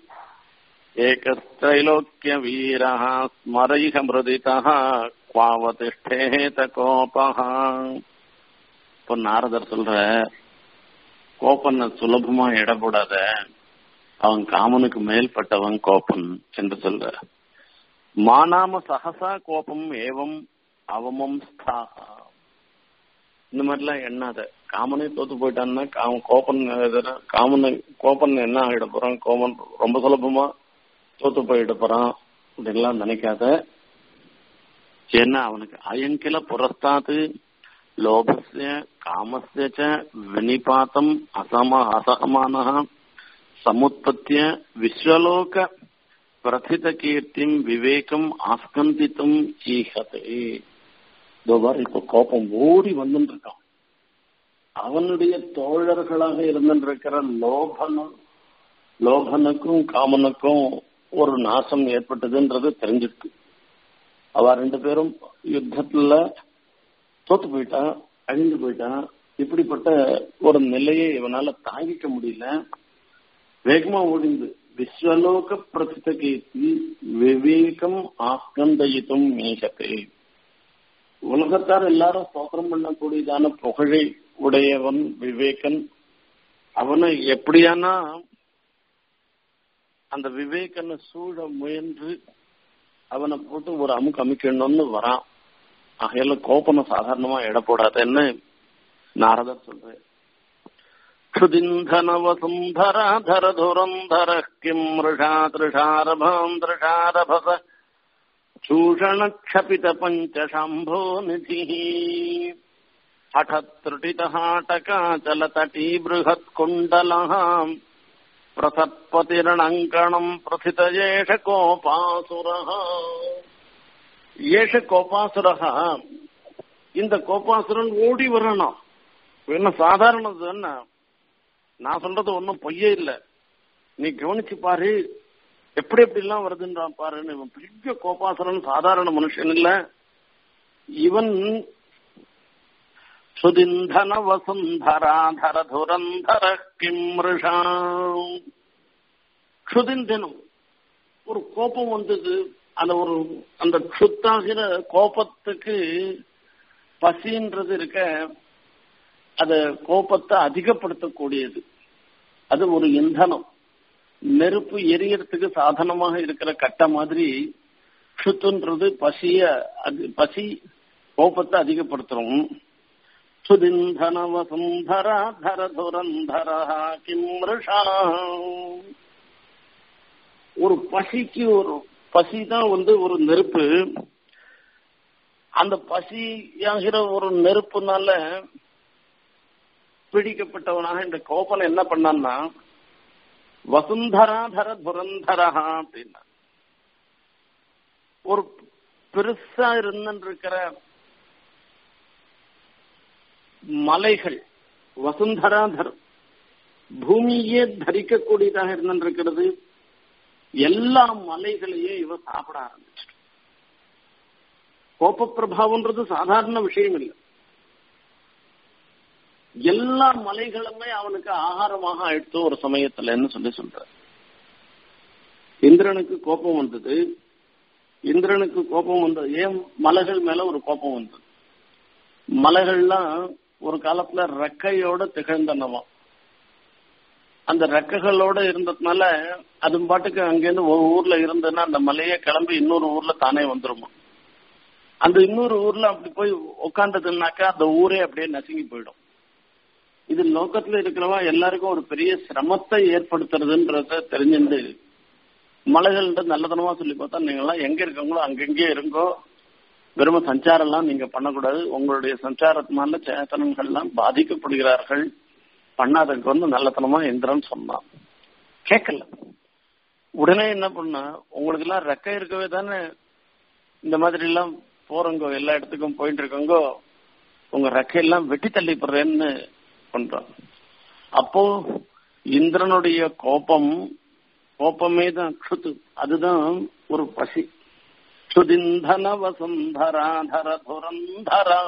एकस्त्रैलोक्यवीरः स्मरैः मृदितः क्वावतिष्ठेत கோபः இப்போ நாரதர் சொல்ற கோபனை சுலபமா இடப்படாத அவன் காமனுக்கு மேல்பட்டவன் கோபன் என்று சொல்ற மானாம சகசா கோபம் ஏவம் அவமம் ஸ்தாகா இந்த மாதிரிலாம் எண்ணாத காமனே தோத்து போயிட்டான்னா காம கோபன் காமனை கோபன் என்ன ஆகிட போறான் கோபன் ரொம்ப சுலபமா தோத்து போயிட போறான் அப்படின்லாம் நினைக்காத ஏன்னா அவனுக்கு அயங்கில புறஸ்தாத்து லோபஸ்ய காமஸ்ய வினிபாத்தம் அசம அசகமான சமுத்பத்திய விஸ்வலோக பிரதித கீர்த்திம் விவேகம் ஆஸ்கந்தித்தும் ஈகதே இதோபார் இப்ப கோபம் ஓடி வந்துட்டு இருக்கான் அவனுடைய தோழர்களாக இருந்திருக்கிற லோபனும் லோபனுக்கும் காமனுக்கும் ஒரு நாசம் ஏற்பட்டதுன்றது தெரிஞ்சிருக்கு அவ ரெண்டு பேரும் யுத்தத்துல தோத்து போயிட்டான் அழிந்து போயிட்டான் இப்படிப்பட்ட ஒரு நிலையை இவனால தாங்கிக்க முடியல வேகமா ஓடிந்து விஸ்வலோக பிரசித்த கீர்த்தி விவேகம் ஆஸ்கந்தயித்தும் மீகத்தை உலகத்தார் எல்லாரும் ஸ்தோத்திரம் பண்ணக்கூடியதான புகழை உடையவன் விவேகன் அவனை எப்படியானா அந்த விவேகனை சூழ முயன்று அவனை போட்டு ஒரு அமுக்கு அமைக்கணும்னு வரான் ஆகையில கோபனை சாதாரணமா எட போடாதேன்னு நாரதர் சொல்றேன் क्षुदिन्धनवसुन्धराधर धुरन्धरः किम् मृषा तृषारभाम् तृषारभस चूषणक्षपितपञ्चशम्भो निधिः हठत्रुटितहाटकाचलतटी बृहत्कुण्डलः प्रसत्पतिरणङ्कणम् प्रथित एष कोपासुरः ஏஷ கோபாசுரகா இந்த கோபாசுரன் ஓடி வரணும் என்ன சாதாரணது என்ன நான் சொல்றது ஒன்றும் பொய்யே இல்லை நீ கவனிச்சு பாரு எப்படி எப்படி எல்லாம் வருதுன்றான் பாருன்னு இவன் பெரிய கோபாசுரன் சாதாரண மனுஷன் இல்ல இவன் சுதிந்தன வசுந்தராதர துரந்தர கிம்ருஷா சுதிந்தனம் ஒரு கோபம் வந்தது அந்த ஒரு அந்த சுத்தாகிற கோபத்துக்கு பசின்றது இருக்க அத கோபத்தை அதிகப்படுத்தக்கூடியது அது ஒரு இந்தனம் நெருப்பு எரியறதுக்கு சாதனமாக இருக்கிற கட்ட மாதிரி சுத்துன்றது பசிய அது பசி கோபத்தை அதிகப்படுத்துறோம் சுதிந்தன வசுந்தரா தர துரந்தரா கிம்ருஷா ஒரு பசிக்கு ஒரு பசி தான் வந்து ஒரு நெருப்பு அந்த பசியாகிற ஒரு நெருப்புனால பிடிக்கப்பட்டவனாக இந்த கோபன் என்ன பண்ணான்னா வசுந்தராதர துரந்தரா அப்படின்னா ஒரு பெருசா இருந்திருக்கிற மலைகள் வசுந்தராதர் பூமியே தரிக்கக்கூடியதாக இருந்திருக்கிறது எல்லா மலைகளையும் இவன் சாப்பிட ஆரம்பிச்சிட்டு கோப பிரபாவம்ன்றது சாதாரண விஷயம் இல்லை எல்லா மலைகளுமே அவனுக்கு ஆகாரமாக ஆயிடுத்து ஒரு சமயத்துலன்னு சொல்லி சொல்ற இந்திரனுக்கு கோபம் வந்தது இந்திரனுக்கு கோபம் வந்தது ஏன் மலைகள் மேல ஒரு கோபம் வந்தது மலைகள்லாம் ஒரு காலத்துல ரெக்கையோட திகழ்ந்தனவாம் அந்த ரெக்கைகளோட இருந்ததுனால அது பாட்டுக்கு அங்கேருந்து ஒரு ஊர்ல இருந்ததுன்னா அந்த மலையே கிளம்பி இன்னொரு ஊர்ல தானே வந்துருமா அந்த இன்னொரு ஊர்ல அப்படி போய் உட்காந்ததுனாக்கா அந்த ஊரே அப்படியே நசுங்கி போயிடும் இது லோக்கத்துல இருக்கிறவா எல்லாருக்கும் ஒரு பெரிய சிரமத்தை ஏற்படுத்துறதுன்றத தெரிஞ்சுட்டு மலைகள்ன்ற நல்லதனமா சொல்லி பார்த்தா நீங்க எல்லாம் எங்க இருக்கீங்களோ அங்கங்கே இருங்கோ வெறும் சஞ்சாரம்லாம் நீங்க பண்ணக்கூடாது உங்களுடைய சஞ்சாரத்தினால சேத்தனங்கள்லாம் பாதிக்கப்படுகிறார்கள் பண்ணாததுக்கு வந்து நல்லத்தனமா இந்திரன் சொன்னான் கேட்கல உடனே என்ன பண்ணா உங்களுக்கு எல்லாம் ரெக்கை இருக்கவே தானே இந்த மாதிரி எல்லாம் போறங்கோ எல்லா இடத்துக்கும் போயிட்டு இருக்கோங்கோ உங்க ரெக்கையெல்லாம் வெட்டி தள்ளி போடுறேன்னு பண்றான் அப்போ இந்திரனுடைய கோபம் கோபமே தான் க்ஷுத்து அதுதான் ஒரு பசி சுதிந்தன வசுந்தராதர துரந்தரா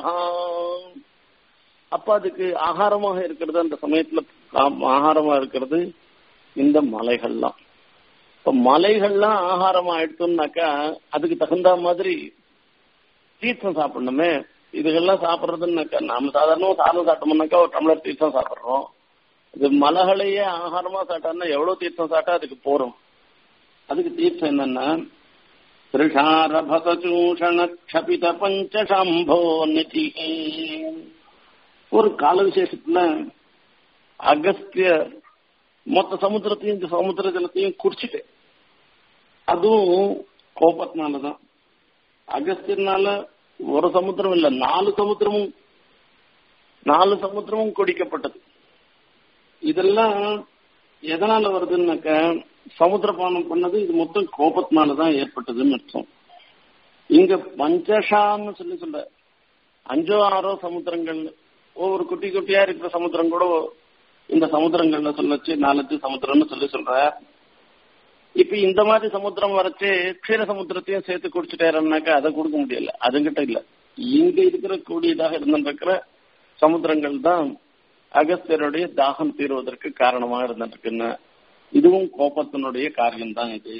அப்ப அதுக்கு ஆகாரமாக இருக்கிறது அந்த சமயத்துல ஆகாரமா இருக்கிறது இந்த மலைகள்லாம் இப்ப மலைகள்லாம் ஆகாரமா எடுத்தோம்னாக்கா அதுக்கு தகுந்த மாதிரி தீர்த்தம் சாப்பிடணுமே இதுகெல்லாம் சாப்பிடுறதுன்னாக்கா நாம சாதாரணமா சாதம் சாப்பிட்டோம்னாக்கா ஒரு டம்ளர் தீர்த்தம் சாப்பிடுறோம் இது மலைகளையே ஆகாரமா சாப்பிட்டோம்னா எவ்வளவு தீர்த்தம் சாப்பிட்டா அதுக்கு போறோம் அதுக்கு தீர்த்தம் என்னன்னா திருஷாரபசூஷண க்ஷபித பஞ்சசம்போ நிதி ஒரு கால விசேஷத்துல அகஸ்திய மொத்த சமுத்திரத்தையும் இந்த சமுத்திர ஜலத்தையும் குடிச்சிட்டு அதுவும் கோபத்தினாலதான் அகஸ்தியனால ஒரு சமுத்திரம் இல்ல நாலு சமுத்திரமும் நாலு சமுத்திரமும் குடிக்கப்பட்டது இதெல்லாம் எதனால வருதுன்னாக்க சமுத்திரபானம் பண்ணது இது மொத்தம் கோபத்தினாலதான் ஏற்பட்டதுன்னு அர்த்தம் இங்க பஞ்சஷான்னு சொல்லி சொல்ல அஞ்சோ ஆறோ சமுத்திரங்கள் ஒவ்வொரு குட்டி குட்டியா இருக்கிற சமுத்திரம் கூட இந்த சமுத்திரங்கள்ல சொல்லச்சு நாலஞ்சு சமுத்திரம்னு சொல்லி சொல்ற இப்ப இந்த மாதிரி சமுத்திரம் வரைச்சு க்ஷீர சமுத்திரத்தையும் சேர்த்து குடிச்சிட்டாருனாக்கா அதை கொடுக்க முடியல அதுகிட்ட இல்ல இங்க இருக்கிற கூடியதாக இருந்திருக்கிற சமுத்திரங்கள் தான் அகஸ்தியருடைய தாகம் தீர்வதற்கு காரணமா இருந்திருக்குன்னு இதுவும் கோபத்தினுடைய காரியம்தான் இது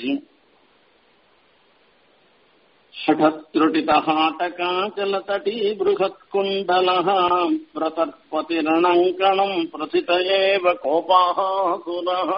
षठत्रुटितहाटकाचलतटी बृहत्कुण्डलः प्रतर्पतिरणङ्कणम् प्रथित एव கோபாக சுரः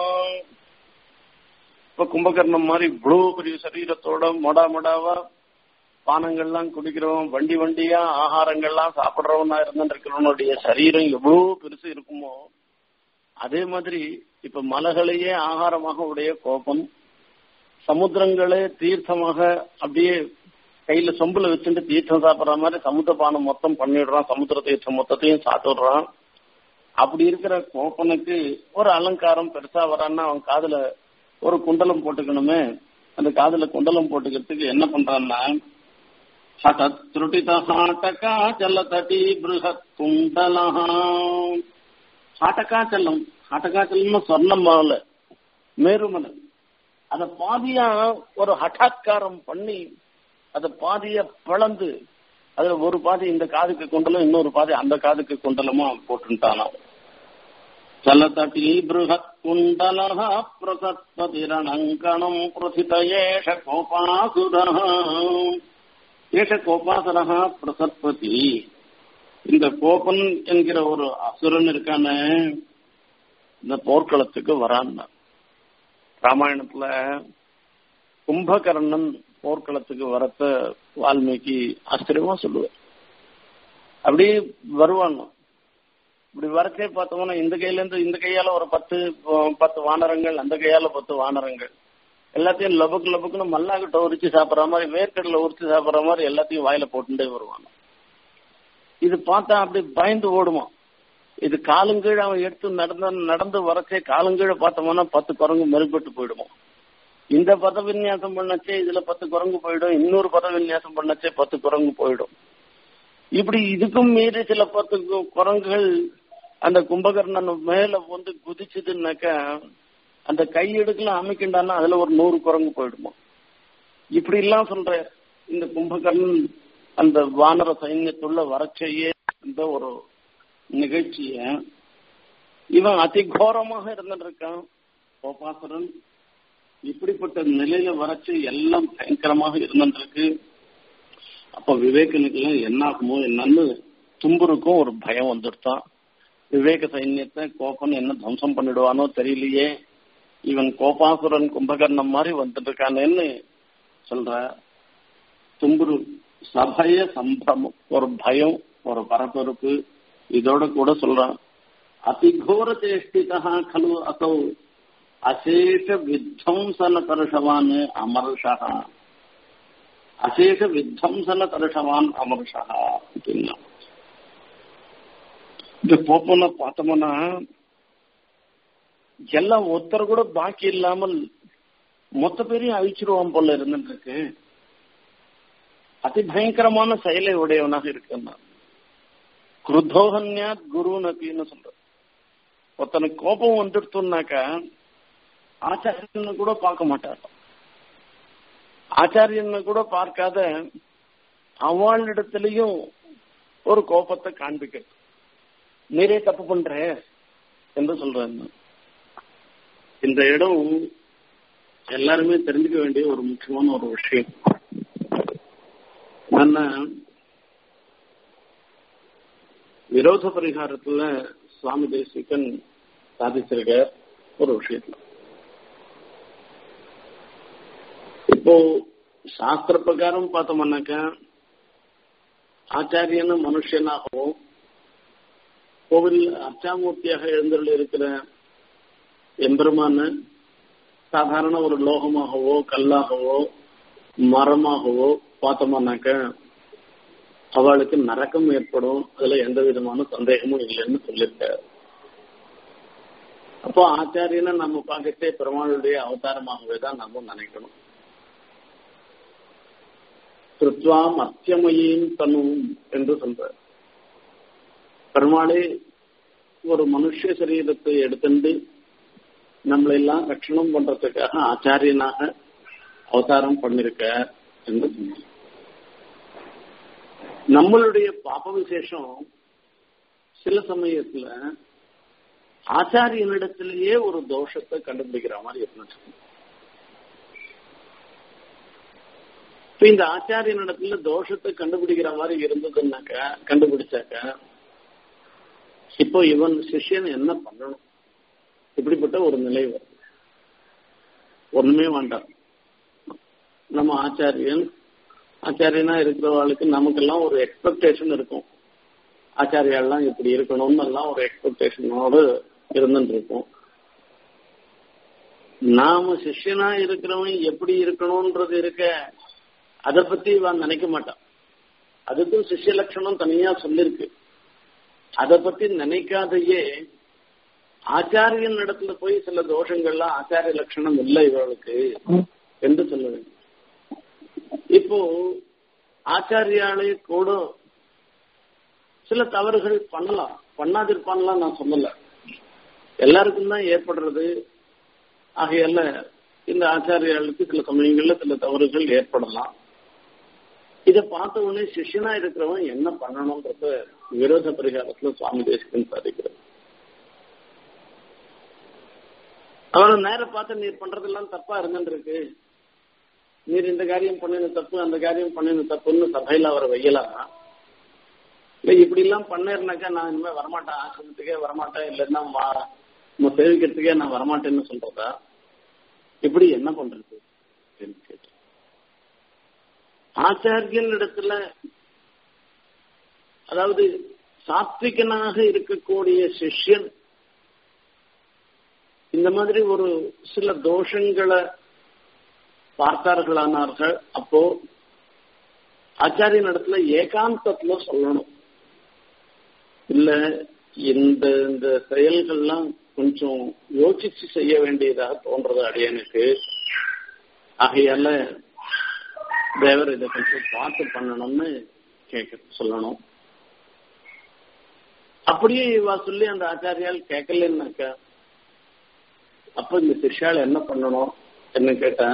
இப்ப கும்பகர்ணம் மாதிரி இவ்வளவு பெரிய சரீரத்தோட மொடா மொடாவா பானங்கள்லாம் குடிக்கிறவன் வண்டி வண்டியா ஆகாரங்கள்லாம் சாப்பிடுறவனா இருந்திருக்கிறவனுடைய சரீரம் எவ்வளவு பெருசு இருக்குமோ அதே மாதிரி இப்ப மலைகளையே ஆகாரமாக உடைய கோபம் சமுத்திரங்களே தீர்த்தமாக அப்படியே கையில சொம்புல வச்சுட்டு தீர்த்தம் சாப்பிடுற மாதிரி சமுத்திர பானம் மொத்தம் பண்ணிடுறான் சமுத்திர தீர்த்தம் மொத்தத்தையும் சாப்பிடுறான் அப்படி இருக்கிற கோப்பனுக்கு ஒரு அலங்காரம் பெருசா வரான்னா அவன் காதுல ஒரு குண்டலம் போட்டுக்கணுமே அந்த காதுல குண்டலம் போட்டுக்கிறதுக்கு என்ன பண்றான்னா ஹடத்ருட்டிதஹாட்டகா ஜலதடி பிருஹத் குண்டலஹா ஹாட்டகாச்சலம் ஹாட்டகாச்சலம்னு சொர்ணம் போல மேருமலை அத பாதியா ஒரு ஹட்டாத்காரம் பண்ணி அத பாதிய பிளந்து அதுல ஒரு பாதி இந்த காதுக்கு குண்டலம் இன்னொரு பாதி அந்த காதுக்கு குண்டலமா போட்டுட்டானா ஜலதட்டி பிருஹத் குண்டலஹ பிரசத்பதிரணங்கணம் பிரசித ஏஷ கோபாசுரஹ ஏஷ கோபாசுரஹ பிரசத்பதி இந்த கோபன் என்கிற ஒரு அசுரன் இருக்கான இந்த போர்க்களத்துக்கு வரான் ராமாயணத்துல கும்பகர்ணன் போர்க்களத்துக்கு வரத்த வால்மீகி ஆச்சரியமா சொல்லுவார் அப்படியே வருவான் இப்படி வரச்சே பார்த்தோம்னா இந்த கையில இருந்து இந்த கையால ஒரு பத்து பத்து வானரங்கள் அந்த கையால பத்து வானரங்கள் எல்லாத்தையும் லபுக்கு லபுக்குன்னு மல்லாக்கிட்ட உரிச்சு சாப்பிட்ற மாதிரி வேர்க்கடல உரிச்சு சாப்பிட்ற மாதிரி எல்லாத்தையும் வாயில போட்டுட்டே வருவான் இது பார்த்தா அப்படி பயந்து ஓடுமா இது காலுங்கீழ அவன் எடுத்து நடந்த நடந்து வரச்சே காலுங்கீழ பார்த்தோம்னா பத்து குரங்கு மெருப்பட்டு போயிடுவோம் இந்த பத விநியாசம் பண்ணச்சே இதுல பத்து குரங்கு போயிடும் இன்னொரு பத விநியாசம் பண்ணச்சே பத்து குரங்கு போயிடும் இப்படி இதுக்கும் மீறி சில பத்து குரங்குகள் அந்த கும்பகர்ணன் மேல வந்து குதிச்சதுன்னாக்கா அந்த கையெடுக்கல அமைக்கின்றான்னா அதுல ஒரு நூறு குரங்கு போயிடுமா இப்படி எல்லாம் சொல்ற இந்த கும்பகர்ணன் அந்த வானர சைன்யத்துள்ள வரச்சையே இந்த ஒரு நிகழ்ச்சிய இவன் அதிகோரமாக இருந்துட்டு இருக்கான் கோபாசுரன் இப்படிப்பட்ட நிலையில வரைச்சு எல்லாம் பயங்கரமாக இருந்துருக்கு அப்ப விவேகனுக்கு எல்லாம் என்ன ஆகுமோ என்னன்னு தும்புருக்கும் ஒரு பயம் வந்துடுத்தான் விவேக சைன்யத்தை கோபன் என்ன துவம்சம் பண்ணிடுவானோ தெரியலையே இவன் கோபாசுரன் கும்பகர்ணம் மாதிரி வந்துட்டு இருக்கானேன்னு சொல்ற தும்புரு சபய சம்பிரமம் ஒரு பயம் ஒரு பரபரப்பு இதோட கூட சொல்றான் அதிகோர சேஷ்டிதா கலு அசௌ அசேஷ வித்வம்சன தருஷவான் அமர்ஷா அசேஷ வித்வம்சன தருஷவான் அமர்ஷா அப்படின்னா இந்த போப்போன பார்த்தோம்னா எல்லாம் ஒருத்தர் கூட பாக்கி இல்லாமல் மொத்த பேரையும் அழிச்சிருவான் போல இருந்துட்டு இருக்கு அதி பயங்கரமான செயலை உடையவனாக இருக்குன்னா குருத்தோகன்யாத் குரு நபின்னு சொல்ற ஒருத்தனுக்கு கோபம் வந்துடுத்துனாக்கா ஆச்சாரியன்னு கூட பார்க்க மாட்டார் ஆச்சாரியன்னு கூட பார்க்காத அவளிடத்திலையும் ஒரு கோபத்தை காண்பிக்கிறது நீரே தப்பு பண்ற என்று சொல்றேன் இந்த இடம் எல்லாருமே தெரிஞ்சுக்க வேண்டிய ஒரு முக்கியமான ஒரு விஷயம் என்னன்னா விரோத பரிகாரத்துல சுவாமி தேசிகன் சாதிச்சிருக்க ஒரு விஷயத்துல இப்போ சாஸ்திர பிரகாரம் பார்த்தோம்னாக்கா ஆச்சாரியன்னு மனுஷனாகவும் கோவில் அர்ச்சாமூர்த்தியாக எழுந்தருள் இருக்கிற எம்பெருமான சாதாரண ஒரு லோகமாகவோ கல்லாகவோ மரமாகவோ பார்த்தோம்னாக்க அவளுக்கு நரக்கம் ஏற்படும் அதுல எந்த விதமான சந்தேகமும் இல்லைன்னு சொல்லியிருக்காரு அப்போ ஆச்சாரியனை நம்ம பார்க்கத்தே பெருமாளுடைய அவதாரமாகவே தான் நம்ம நினைக்கணும் கிருத்வா மத்தியமயின் தனும் என்று சொல்ற பெருமாளே ஒரு மனுஷ சரீரத்தை எடுத்துட்டு நம்மளை எல்லாம் ரட்சணம் பண்றதுக்காக ஆச்சாரியனாக அவதாரம் பண்ணிருக்க என்று சொன்னார் நம்மளுடைய பாப விசேஷம் சில சமயத்துல ஆச்சாரியனிடத்திலேயே ஒரு தோஷத்தை கண்டுபிடிக்கிற மாதிரி இருந்துச்சு இப்ப இந்த ஆச்சாரியனிடத்துல தோஷத்தை கண்டுபிடிக்கிற மாதிரி இருந்ததுன்னாக்க கண்டுபிடிச்சாக்க இப்போ இவன் சிஷ்யன் என்ன பண்ணணும் இப்படிப்பட்ட ஒரு நிலை வருது ஒண்ணுமே வேண்டாம் நம்ம ஆச்சாரியன் ஆச்சாரியனா இருக்கிறவர்களுக்கு நமக்கெல்லாம் ஒரு எக்ஸ்பெக்டேஷன் இருக்கும் ஆச்சாரியாலாம் இப்படி இருக்கணும்னு எல்லாம் ஒரு எக்ஸ்பெக்டேஷனோடு இருந்துட்டு இருப்போம் நாம சிஷ்யனா இருக்கிறவன் எப்படி இருக்கணும்ன்றது இருக்க அதை பத்தி இவன் நினைக்க மாட்டான் அதுக்கும் சிஷ்ய லட்சணம் தனியா சொல்லிருக்கு அதை பத்தி நினைக்காதையே ஆச்சாரியன் இடத்துல போய் சில தோஷங்கள்லாம் ஆச்சாரிய லட்சணம் இல்லை இவளுக்கு என்று சொல்ல வேண்டும் இப்போ ஆச்சாரியாலே கூட சில தவறுகள் பண்ணலாம் பண்ணாதிருப்பான்லாம் நான் சொல்லல எல்லாருக்கும் தான் ஏற்படுறது ஆகையால இந்த ஆச்சாரியாளுக்கு சில சமயங்கள்ல சில தவறுகள் ஏற்படலாம் இதை பார்த்த உடனே சிஷ்யனா இருக்கிறவன் என்ன பண்ணணும்ன்றத விரோத பரிகாரத்துல சுவாமி தேசிகன் சாதிக்கிறது அவனை நேர பார்த்து நீர் பண்றதெல்லாம் தப்பா இருந்துருக்கு நீர் இந்த காரியம் பண்ணின தப்பு அந்த காரியம் பண்ணின தப்புன்னு சபையில அவரை வையலாம் இல்ல இப்படி எல்லாம் பண்ணேன்னாக்கா நான் இனிமே வரமாட்டேன் ஆசிரமத்துக்கே வரமாட்டேன் இல்லைன்னா நம்ம சேவிக்கிறதுக்கே நான் வரமாட்டேன்னு சொல்றதா இப்படி என்ன பண்றது அப்படின்னு கேட்டு ஆச்சாரியன் இடத்துல அதாவது சாத்விகனாக இருக்கக்கூடிய சிஷ்யன் இந்த மாதிரி ஒரு சில தோஷங்களை பார்த்தார்களானார்கள் அப்போ ஆச்சாரியன் இடத்துல ஏகாந்தத்துல சொல்லணும் இல்ல இந்த இந்த செயல்கள்லாம் கொஞ்சம் யோசிச்சு செய்ய வேண்டியதாக தோன்றது அடியனுக்கு ஆகையால தேவர் இதை கொஞ்சம் பார்த்து பண்ணணும்னு கேட்க சொல்லணும் அப்படியே இவா சொல்லி அந்த ஆச்சாரியால் கேட்கலன்னாக்கா அப்ப இந்த சிஷ்யால் என்ன பண்ணணும் என்ன கேட்டா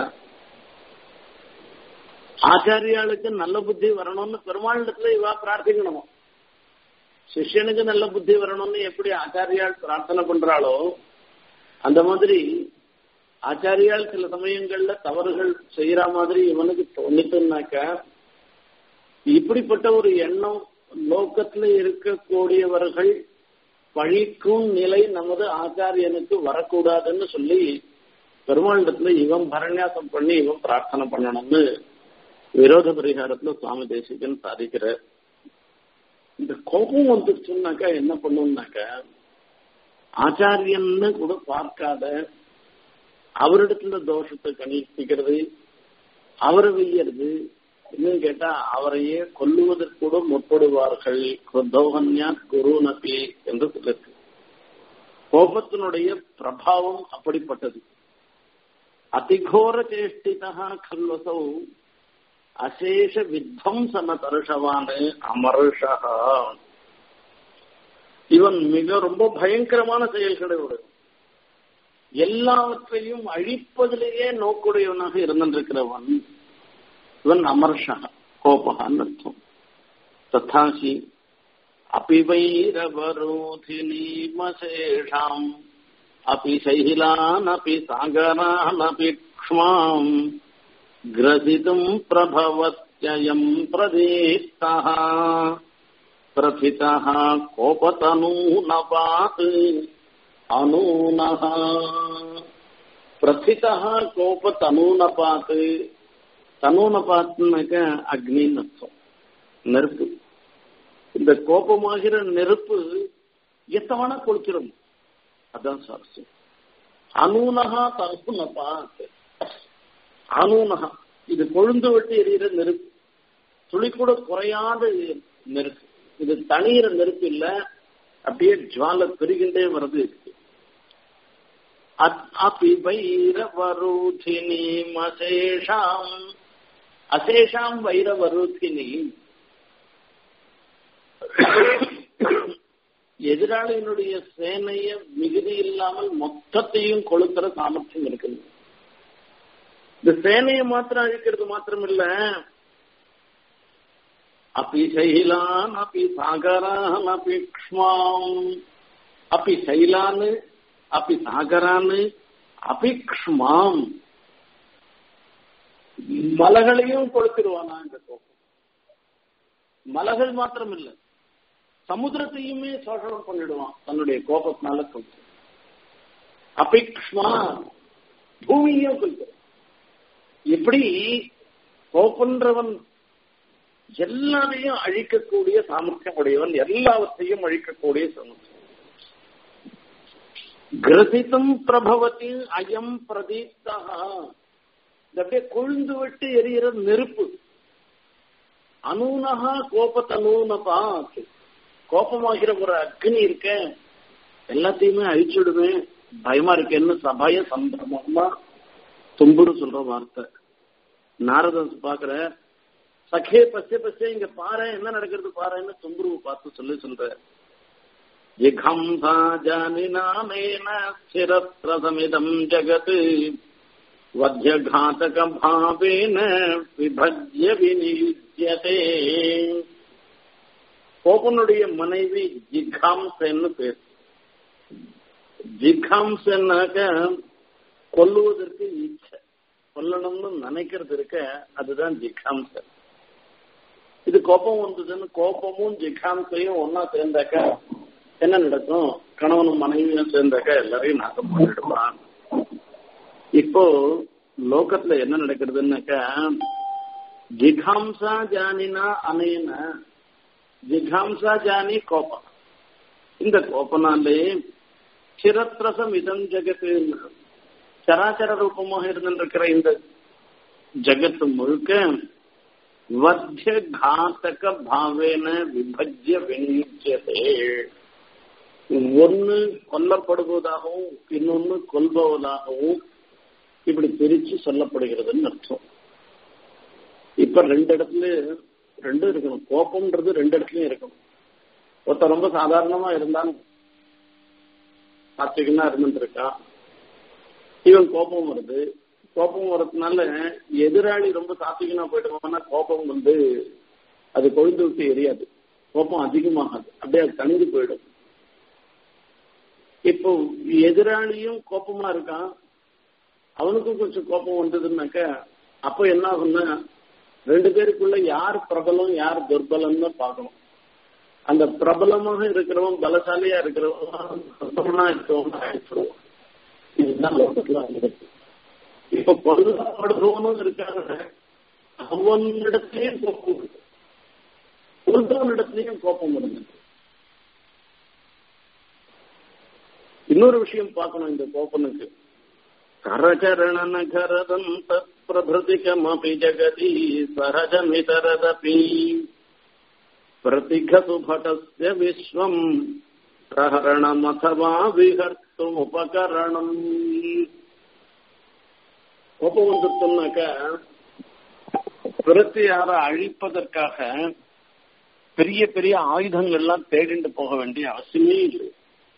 ஆச்சாரியாளுக்கு நல்ல புத்தி வரணும்னு பெருமாளிடத்துல இவா பிரார்த்திக்கணும் சிஷ்யனுக்கு நல்ல புத்தி வரணும்னு எப்படி ஆச்சாரியால் பிரார்த்தனை பண்றாளோ அந்த மாதிரி ஆச்சாரியால் சில சமயங்கள்ல தவறுகள் செய்யற மாதிரி இவனுக்கு தோணித்துனாக்க இப்படிப்பட்ட ஒரு எண்ணம் லோக்கத்துல இருக்கக்கூடியவர்கள் பழிக்கும் நிலை நமது ஆச்சாரியனுக்கு வரக்கூடாதுன்னு சொல்லி பெருமாண்டத்துல இவன் பரநியாசம் பண்ணி இவன் பிரார்த்தனை பண்ணணும்னு விரோத பரிகாரத்துல சுவாமி தேசிகன் சாதிக்கிறார் இந்த கோபம் வந்துருச்சுன்னாக்கா என்ன பண்ணும்னாக்கா ஆச்சாரியன்னு கூட பார்க்காத அவரிடத்துல தோஷத்தை கணிப்பிக்கிறது அவரை வெய்யறது இன்னும் கேட்டா அவரையே கொல்லுவதற்கு கூட முற்படுவார்கள் குரோகன்யா குருநபி என்று சொல்லிருக்கு கோபத்தினுடைய பிரபாவம் அப்படிப்பட்டது அதிகோர சேஷ்டிதா கல்வசௌ அசேஷ வித்வம்சன தருஷவானு அமருஷா இவன் மிக ரொம்ப பயங்கரமான செயல்களை உடையவன் எல்லாவற்றையும் அழிப்பதிலேயே நோக்குடையவனாக இருந்திருக்கிறவன் இவன் அமர்ஷா கோபகான்னு அர்த்தம் ததாசி अपि वैरवरोधिनीमशेषाम् अपि शैलानपि सागरानपि क्ष्माम् ग्रसितुम् प्रभवत्ययम् प्रदीप्तः प्रथितः कोपतनूनपात् अनूनः प्रथितः கோபத்தனூனபாத்து தனூனபாத்துனாக்க அக்னின்னு அர்த்தம் நெருப்பு இந்த கோபமாகிற நெருப்பு எத்தவன கொளுத்திடும் அதான் சாரஸ்யம் அனூனகா தனூனபாத் அனூனகா இது கொழுந்து வெட்டி எரியிற நெருப்பு துளி கூட குறையாத நெருப்பு இது தனியிற நெருப்பு இல்ல அப்படியே ஜுவால பெருகின்றே வருது இருக்கு अपि वैरवरूथिनीम् अशेषाम् அசேஷாம் வைரவருத்தினி எதிராளியினுடைய சேனைய மிகுதி இல்லாமல் மொத்தத்தையும் கொளுத்துற சாமர்த்தியம் இருக்குது இந்த சேனையை மாத்திரம் அழிக்கிறது மாத்திரம் இல்ல அப்பி சைலான் அப்பி சாகரான் அப்பி க்ஷ்மாம் அப்பி சைலான்னு அப்பி சாகரான்னு அபிக்ஷ்மாம் மலைகளையும் கொளுத்திடுவானா இந்த கோபம் மலைகள் மாத்திரம் இல்ல சமுத்திரத்தையுமே சோஷணம் பண்ணிடுவான் தன்னுடைய கோபத்தினால கொளுத்து அபிக்ஷ்மா பூமியையும் கொளுத்து எப்படி கோபன்றவன் எல்லாரையும் அழிக்கக்கூடிய சாமர்த்தியம் உடையவன் எல்லாவற்றையும் அழிக்கக்கூடிய சாமர்த்தியம் கிரசித்தும் பிரபவதி அயம் பிரதீப்தா இந்த அப்படியே கொழுந்து விட்டு எரியிற நெருப்பு அனூனகா கோபத்தனூனபா கோபமாகிற ஒரு அக்னி இருக்க எல்லாத்தையுமே அழிச்சுடுவேன் பயமா இருக்கேன்னு சபைய சம்பிரமமா தும்புரு சொல்ற வார்த்தை நாரதன் பாக்குற சகே பச்சை பச்சை இங்க பாரு என்ன நடக்கிறது பாருன்னு தும்புருவை பார்த்து சொல்லி சொல்ற ஜிகம்சா ஜானினாமேன ஸ்திரத்ரசமிதம் ஜகத் வத்தியகாத்தக பாவேன விபஜ்ய விநியுஜ்யதே கோபனுடைய மனைவி ஜிகாம்சன்னு பேர் ஜிகாம்சன்னாக்க கொல்லுவதற்கு இச்சை கொல்லணும்னு நினைக்கிறது இருக்க அதுதான் ஜிகாம்சன் இது கோபம் வந்ததுன்னு கோபமும் ஜிகாம்சையும் ஒன்னா சேர்ந்தாக்க என்ன நடக்கும் கணவனும் மனைவியும் சேர்ந்தாக்க எல்லாரையும் நாசம் பண்ணிடுவான் இப்போ லோகத்துல என்ன நடக்கிறதுனாக்கா ஜிகாம்சா ஜானினா அனேன ஜிகாம்சா ஜானி கோபம் இந்த கோபனாலே சிரத்ரசம் இதம் ஜெகத்து சராச்சர ரூபமாக இருந்திருக்கிற இந்த ஜகத்து முழுக்க வத்திய காத்தக பாவேன விபஜ்ய விநியுஜ்யதே ஒன்னு கொல்லப்படுவதாகவும் இன்னொன்னு கொல்பவதாகவும் இப்படி பிரிச்சு சொல்லப்படுகிறதுன்னு அர்த்தம் இப்ப ரெண்டு இடத்துல ரெண்டும் இருக்கணும் கோபம்ன்றது ரெண்டு இடத்துலயும் இருக்கணும் ஒருத்தர் ரொம்ப சாதாரணமா இருந்தாலும் சாத்விகனா இருந்துருக்கான் இவன் கோபம் வருது கோபம் வர்றதுனால எதிராளி ரொம்ப சாத்விகனா போயிடுவான்னா கோபம் வந்து அது கொழுந்து விட்டு எரியாது கோபம் அதிகமாகாது அப்படியே அது தணிந்து போயிடும் இப்போ எதிராளியும் கோபமா இருக்கான் அவனுக்கும் கொஞ்சம் கோபம் வந்ததுன்னாக்க அப்ப என்ன ஆகும்னா ரெண்டு பேருக்குள்ள யார் பிரபலம் யார் துர்பலம்னு பார்க்கணும் அந்த பிரபலமாக இருக்கிறவன் பலசாலியா இருக்கிறவன் இருக்கிறவன் ஆயிடுச்சுருவான் இதுதான் லோகத்துல நடக்குது இப்ப கொல்லப்படுறவனும் இருக்காங்க அவனிடத்திலேயும் கோபம் இருக்கு கொல்றவனிடத்திலையும் கோபம் இருந்தது இன்னொரு விஷயம் பார்க்கணும் இந்த கோபனுக்கு கரச்சரண நகரதந்த பிரபிருதிகமபி ஜகதி சரஜமிதரதபி பிரதிகது பட்டஸ்ய விஸ்வம் பிரகரணமதவா விஹர்த்தும் உபகரணம் கோபம் வந்துட்டோம்னாக்க பிறத்து யார அழிப்பதற்காக பெரிய பெரிய ஆயுதங்கள்லாம் தேடிண்டு போக வேண்டிய அவசியமே இல்லை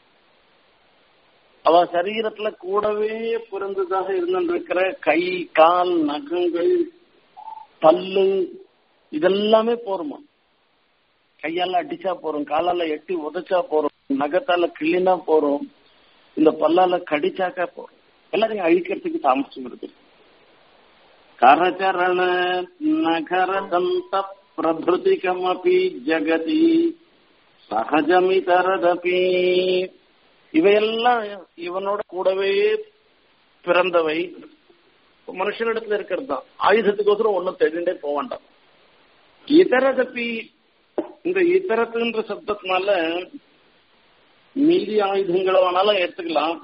அவ சரீரத்துல கூடவே பிறந்ததாக இருந்திருக்கிற கை கால் நகங்கள் பல்லு இதெல்லாமே போருமா கையால அடிச்சா போறோம் காலால எட்டி உதைச்சா போறோம் நகத்தால கிள்ளினா போறோம் இந்த பல்லால கடிச்சாக்கா போறோம் எல்லாரையும் அழிக்கிறதுக்கு தாமசம் இருக்கு கரச்சரண நகர தந்த பிரபிருதிகமபி ஜகதி சகஜமிதரதபி இவையெல்லாம் இவனோட கூடவே பிறந்தவை மனுஷனிடத்துல இருக்கிறது தான் ஆயுதத்துக்கோசரம் ஒன்னும் தெரிஞ்சே போக வேண்டாம் இதரதப்பி இந்த இதரத்துன்ற சப்தத்தினால மீதி ஆயுதங்களை வேணாலும் எடுத்துக்கலாம்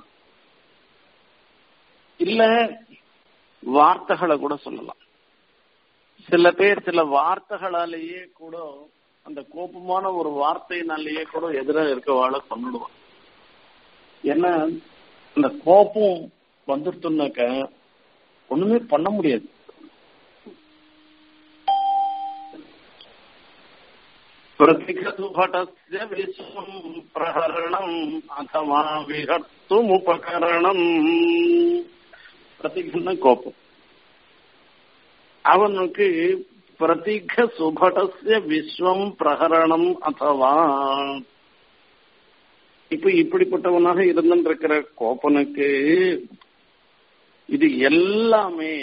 இல்ல வார்த்தைகளை கூட சொல்லலாம் சில பேர் சில வார்த்தைகளாலேயே கூட அந்த கோபமான ஒரு வார்த்தையினாலேயே கூட எதிராக இருக்க வாழ கொண்டுடுவான் ஏன்னா அந்த கோபம் வந்துருத்துனாக்க ஒண்ணுமே பண்ண முடியாது प्रतिघतुभटस्य विश्वम् प्रहरणम् अथवा विहर्तुमुपकरणम् பிரதிகன கோபம் அவனுக்கு பிரதிக சுபடசிய விஸ்வம் பிரகரணம் அத்தவா இப்ப இப்படிப்பட்டவனாக இருந்திருக்கிற கோபனுக்கு இது எல்லாமே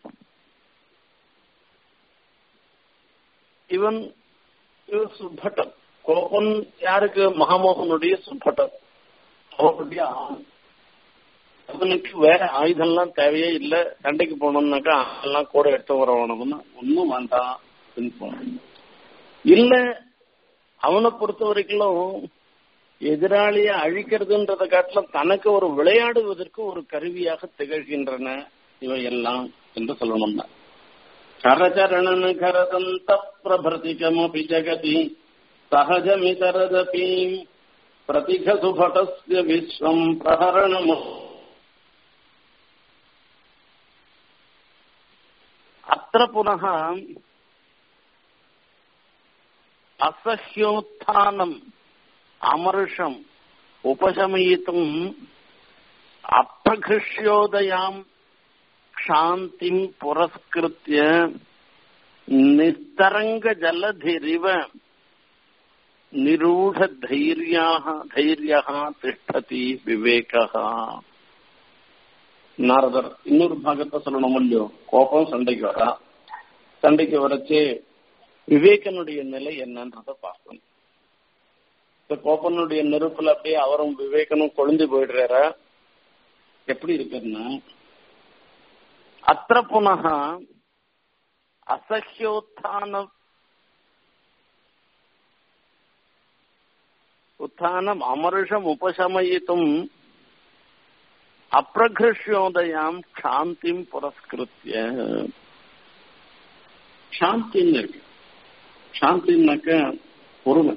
இவன் சுப்பட்டம் கோபன் யாருக்கு மகாமோகனுடைய சுப்பட்டம் அவனுடைய ஆண் அவனுக்கு வேற ஆயுதம்லாம் தேவையே இல்லை சண்டைக்கு போனோம்னாக்கா அதெல்லாம் கூட எடுத்து வரவனும்னா ஒன்றும் வேண்டாம் அப்படின்னு போனோம் இல்ல அவனை பொறுத்த வரைக்கும் எதிராளியை அழிக்கிறதுன்றத காட்டிலும் தனக்கு ஒரு விளையாடுவதற்கு ஒரு கருவியாக திகழ்கின்றன இவை எல்லாம் என்று சொல்லணும்னா கரச்சரணன் கரதந்த பிரபதிகமபி ஜகதி சகஜமிதரதபி प्रतिघसुभटस्य विश्वम् प्रहरणम् अत्र पुनः असह्योत्थानम् अमर्षम् उपशमयितुम् अप्रघृष्योदयाम् क्षान्तिम् पुरस्कृत्य निस्तरङ्गजलधिरिव निरूढधैर्याः धैर्यः तिष्ठति விவேகः நாரதர் இன்னொரு பாகத்தை சொல்லணும் இல்லையோ கோபம் சண்டைக்கு வரா சண்டைக்கு வரச்சு விவேகனுடைய நிலை என்னன்றத பார்க்கணும் இந்த கோபனுடைய நெருப்புல அப்படியே அவரும் விவேகனும் கொழுந்து போயிடுறாரா எப்படி இருக்குன்னா அத்த புனக அசஹ்யோத்தான उत्थानम् अमर्षम् उपशमयितुम् அப்பிரகிருஷ்யோதயாம் சாந்திம் புரஸ்கிருத்திய சாந்தின்னு இருக்கு சாந்தின்னாக்க பொறுமை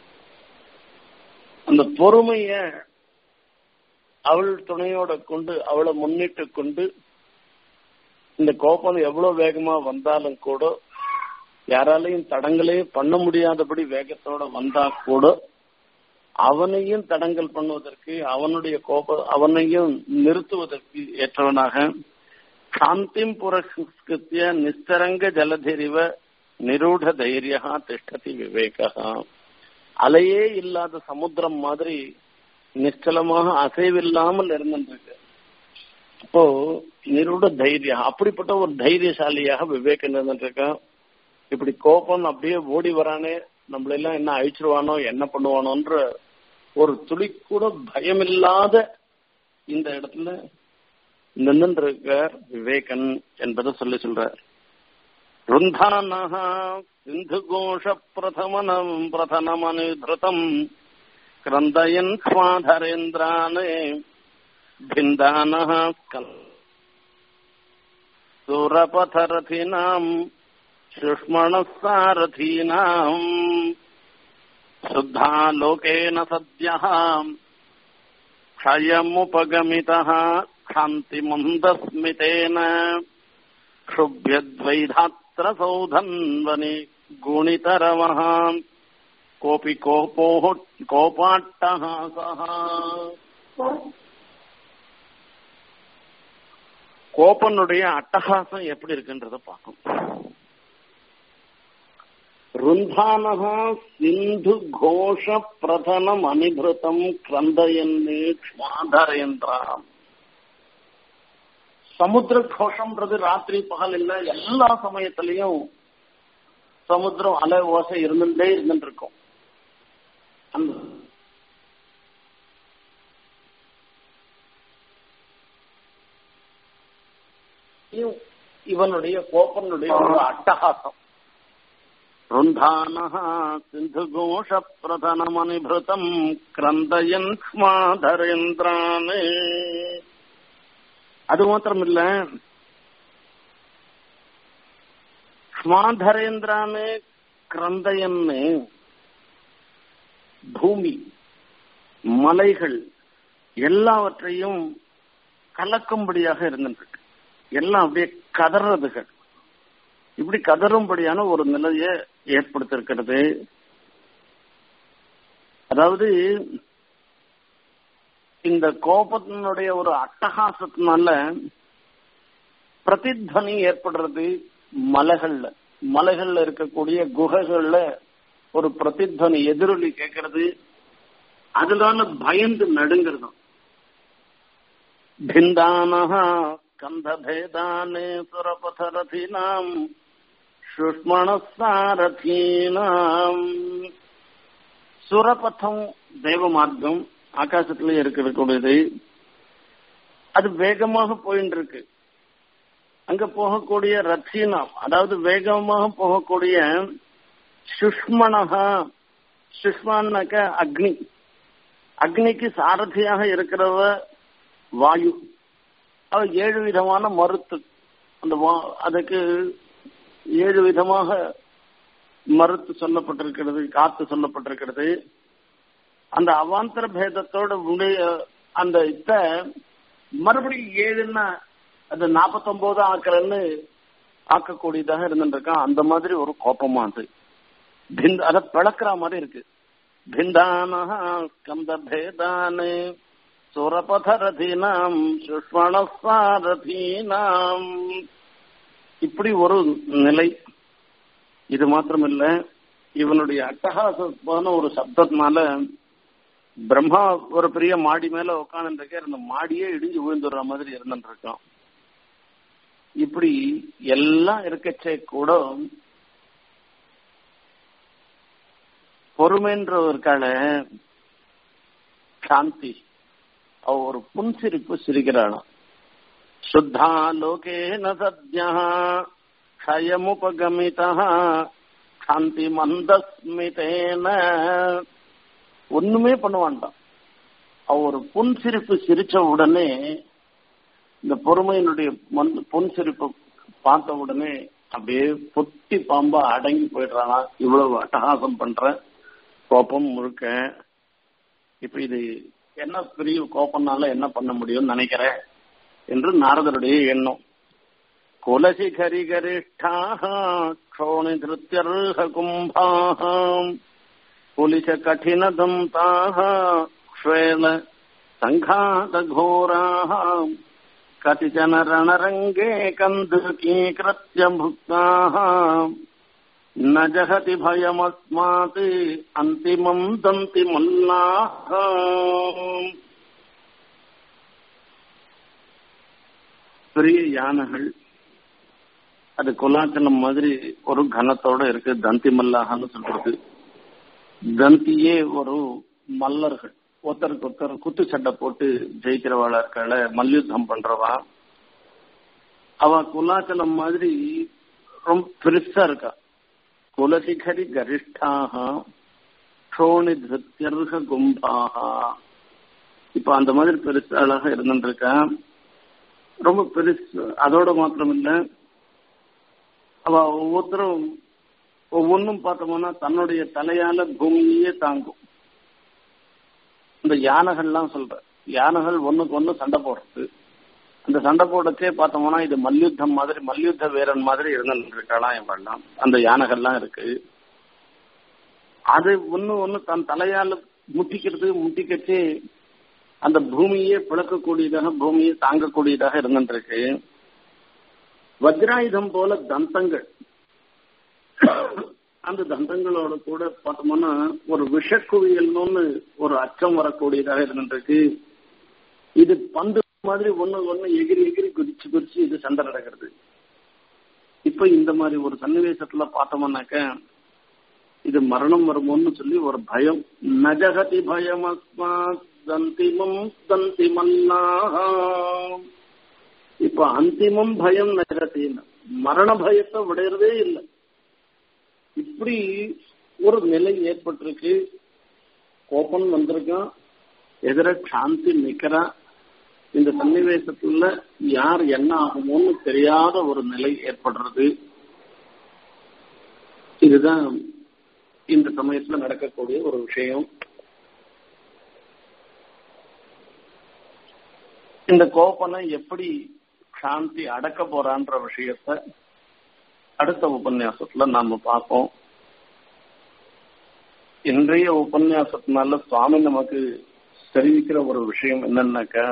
அந்த பொறுமைய அவள் துணையோட கொண்டு அவளை முன்னிட்டு கொண்டு இந்த கோபம் எவ்வளவு வேகமா வந்தாலும் கூட யாராலையும் தடங்களே பண்ண முடியாதபடி வேகத்தோட வந்தா கூட அவனையும் தடங்கல் பண்ணுவதற்கு அவனுடைய கோப அவனையும் நிறுத்துவதற்கு ஏற்றவனாக சாந்திம் புரஸ்கிருத்திய நிஸ்தரங்க ஜலதிரிவ நிரூட தைரியா திஷ்டதி விவேகா அலையே இல்லாத சமுத்திரம் மாதிரி நிச்சலமாக அசைவில்லாமல் இருந்திருக்கு அப்போ நிரூட தைரியம் அப்படிப்பட்ட ஒரு தைரியசாலியாக விவேகம் இருந்துருக்கான் இப்படி கோபம் அப்படியே ஓடி வரானே நம்மளெல்லாம் என்ன அழிச்சிருவானோ என்ன பண்ணுவானோன்ற ஒரு துளி கூட பயமில்லாத இந்த இடத்துல நின்றுருக்கார் விவேகன் என்பதை சொல்லி சொல்றார் ருந்தானஹ சிந்து கோஷ பிரதமனம் பிரதனமனுதிருதம் கிரந்தயன் ஸ்வாதரேந்திரானே பிந்தானஹ சுரபதரதினாம் सुष्मणसारथीनाम् शुद्धालोकेन सद्यः क्षयमुपगमितः क्षान्तिमन्दस्मितेन क्षुभ्यद्वैधात्रसौधन्वनि गुणितरवः कोऽपि कोपोः कोपाट्टः सः கோப்பனுடைய அட்டகாசம் எப்படி இருக்குன்றத பார்க்கும் ருந்தானகா சிந்து கோஷ பிரதனம் அனிபிருத்தம் கிரந்தயன்னு க்ஷ்மாதரேந்திராம் சமுத்திர கோஷம்ன்றது ராத்திரி பகல் இல்ல எல்லா சமயத்திலையும் சமுத்திரம் அலை ஓசை இருந்துட்டே இருந்துட்டு இருக்கும் அந்த இவனுடைய கோப்பனுடைய ஒரு அட்டகாசம் ருந்தானः சிந்துகோஷப்பிரதனமனிபிருத்தम् கிரந்தயன் ஸ்மாதரேந்திரான் அது மாத்திரமில்ல ஸ்மாதரேந்திரான்னு கிரந்தயன்னு பூமி மலைகள் எல்லாவற்றையும் கலக்கும்படியாக இருந்துருக்கு எல்லாம் அப்படியே கதறதுகள் இப்படி கதறும்படியான ஒரு நிலையை ஏற்படுத்திருக்கிறது அதாவது இந்த கோபத்தினுடைய ஒரு அட்டகாசத்தினால பிரதித்வனி ஏற்படுறது மலைகள்ல மலைகள்ல இருக்கக்கூடிய குகைகள்ல ஒரு பிரதித்வனி எதிரொலி கேட்கறது அதனால பயந்து நடுங்கிறதும் भिन्दानः कन्धभेदाने सुरपथरथीनाम् சுஷ்மண சாரதீனாம் சுரபதம் தெய்வ மார்க்கம் ஆகாசத்திலே இருக்கக்கூடியது அது வேகமாக போயிட்டு இருக்கு அங்க போகக்கூடிய ரத்தீனாம் அதாவது வேகமாக போகக்கூடிய சுஷ்மணகா சுஷ்மான்னாக்க அக்னி அக்னிக்கு சாரதியாக இருக்கிறவ வாயு அது ஏழு விதமான மருத்து அந்த அதுக்கு ஏழு விதமாக மறுத்து சொல்லப்பட்டிருக்கிறது காத்து சொல்லப்பட்டிருக்கிறது அந்த அவாந்தர பேதத்தோட உடைய அந்த இத்த மறுபடியும் ஏழுன்னா அது நாற்பத்தொன்பது ஆக்கலன்னு ஆக்கக்கூடியதாக இருந்துருக்கான் அந்த மாதிரி ஒரு கோபமா அது அதை பிளக்கிற மாதிரி இருக்கு பிந்தான கந்த பேதானு சுரபதரதீனாம் சுஷ்மணசாரதீனாம் இப்படி ஒரு நிலை இது மாத்திரமில்ல இவனுடைய அட்டகாசமான ஒரு சப்தத்தினால பிரம்மா ஒரு பெரிய மாடி மேல உட்காந்துருக்க அந்த மாடியே இடிஞ்சு விழுந்துடுற மாதிரி இருந்துருக்கான் இப்படி எல்லாம் இருக்கச்சே கூட பொறுமைன்ற ஒரு கால சாந்தி அவ ஒரு புன்சிரிப்பு சிரிக்கிறாளாம் சுத்தா லோகேன சத்யா க்ஷயமுபகமிதா சாந்தி மந்தஸ்மிதேன ஒண்ணுமே பண்ண வேண்டாம் அவ ஒரு புன்சிரிப்பு சிரிச்ச உடனே இந்த பொறுமையினுடைய புன்சிரிப்பு பார்த்த உடனே அப்படியே பொத்தி பாம்பா அடங்கி போயிடுறானா இவ்வளவு அட்டகாசம் பண்ற கோபம் முழுக்க இப்ப இது என்ன பெரிய கோபம்னால என்ன பண்ண முடியும்னு நினைக்கிறேன் என்று நாரதருடைய எண்ணம் குலசிகரி கரிஷ்டாக க்ஷோணி திருத்தியர்ஹ கும்பாக புலிச கடினதம் தாக க்ஷ்வேல சங்காத கோராக கதிச்சன ரணரங்கே கந்துகீகிருத்ய புக்தாக न जहति भयमस्मात् अन्तिमम् दन्ति मल्लाः பெரிய யானைகள் அது குலாச்சலம் மாதிரி ஒரு கனத்தோட இருக்கு தந்தி மல்லாகன்னு சொல்றது தந்தியே ஒரு மல்லர்கள் ஒருத்தருக்கு ஒருத்தர் குத்து சண்டை போட்டு ஜெயிக்கிறவாளா இருக்காள மல்யுத்தம் பண்றவா அவ குலாச்சலம் மாதிரி ரொம்ப பெருசா இருக்கா குலசிகரி கரிஷ்டாக க்ஷோணி திருத்தியர்க கும்பாக இப்ப அந்த மாதிரி பெருசு அழகா இருந்துருக்கா ரொம்ப பெருசு அதோட மாத்திரம் இல்ல அவ ஒவ்வொருத்தரும் ஒவ்வொன்றும் பார்த்தோம்னா தன்னுடைய தலையால பூமியே தாங்கும் இந்த யானைகள்லாம் சொல்ற யானைகள் ஒண்ணுக்கு ஒண்ணு சண்டை போடுறது அந்த சண்டை போடச்சே பார்த்தோம்னா இது மல்யுத்தம் மாதிரி மல்யுத்த வீரன் மாதிரி இருந்துருக்கலாம் இவெல்லாம் அந்த யானைகள்லாம் இருக்கு அது ஒண்ணு ஒண்ணு தன் தலையால முட்டிக்கிறது முட்டிக்கச்சு அந்த பூமியே பிளக்கக்கூடியதாக பூமியை தாங்கக்கூடியதாக இருந்துருக்கு வஜ்ராயுதம் போல தந்தங்கள் அந்த தந்தங்களோட கூட பார்த்தோம்னா ஒரு விஷக்குவியல்னு ஒரு அச்சம் வரக்கூடியதாக இருந்துருக்கு இது பந்து மாதிரி ஒண்ணு ஒண்ணு எகிரி எகிரி குதிச்சு குதிச்சு இது சண்டை நடக்கிறது இப்ப இந்த மாதிரி ஒரு சன்னிவேசத்துல பார்த்தோம்னாக்க இது மரணம் வருமோன்னு சொல்லி ஒரு பயம் நஜகதி பயம் தந்திமம் தந்தி இப்ப அந்திமம் பயம் நஜகத்தின்னு மரண பயத்தை விடையறதே இல்லை இப்படி ஒரு நிலை ஏற்பட்டிருக்கு கோபம் வந்திருக்கான் எதிர சாந்தி நிக்கிறா இந்த சன்னிவேசத்துல யார் என்ன ஆகுமோன்னு தெரியாத ஒரு நிலை ஏற்படுறது இதுதான் இந்த சமயத்துல நடக்கக்கூடிய ஒரு விஷயம் இந்த கோபனை எப்படி சாந்தி அடக்க போறான்ற விஷயத்த அடுத்த உபன்யாசத்துல நாம பார்ப்போம் இன்றைய உபன்யாசத்தினால சுவாமி நமக்கு தெரிவிக்கிற ஒரு விஷயம் என்னன்னாக்கா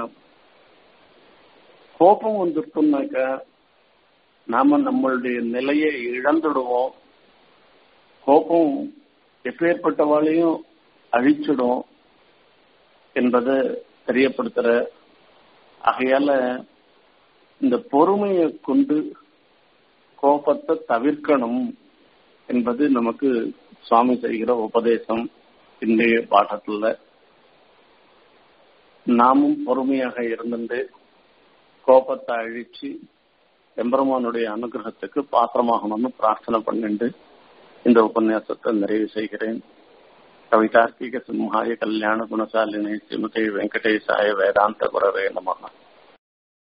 கோபம் வந்துருக்குனாக்கா நாம நம்மளுடைய நிலையை இழந்துடுவோம் கோபம் எப்பேற்பட்டவாளையும் அழிச்சிடும் என்பதை தெரியப்படுத்துற ஆகையால இந்த பொறுமையை கொண்டு கோபத்தை தவிர்க்கணும் என்பது நமக்கு சுவாமி செய்கிற உபதேசம் இன்றைய பாடத்துல நாமும் பொறுமையாக இருந்துட்டு கோபத்தை அழிச்சு எம்பெருமானுடைய அனுகிரகத்துக்கு பாத்திரமாகணும்னு பிரார்த்தனை பண்ணிட்டு இந்த உபன்யாசத்தை நிறைவு செய்கிறேன் கவிதார்க்கிக சிம்ஹாய கல்யாண குணசாலினி ஸ்ரீமதி வெங்கடேசாய வேதாந்த குரவே நமகா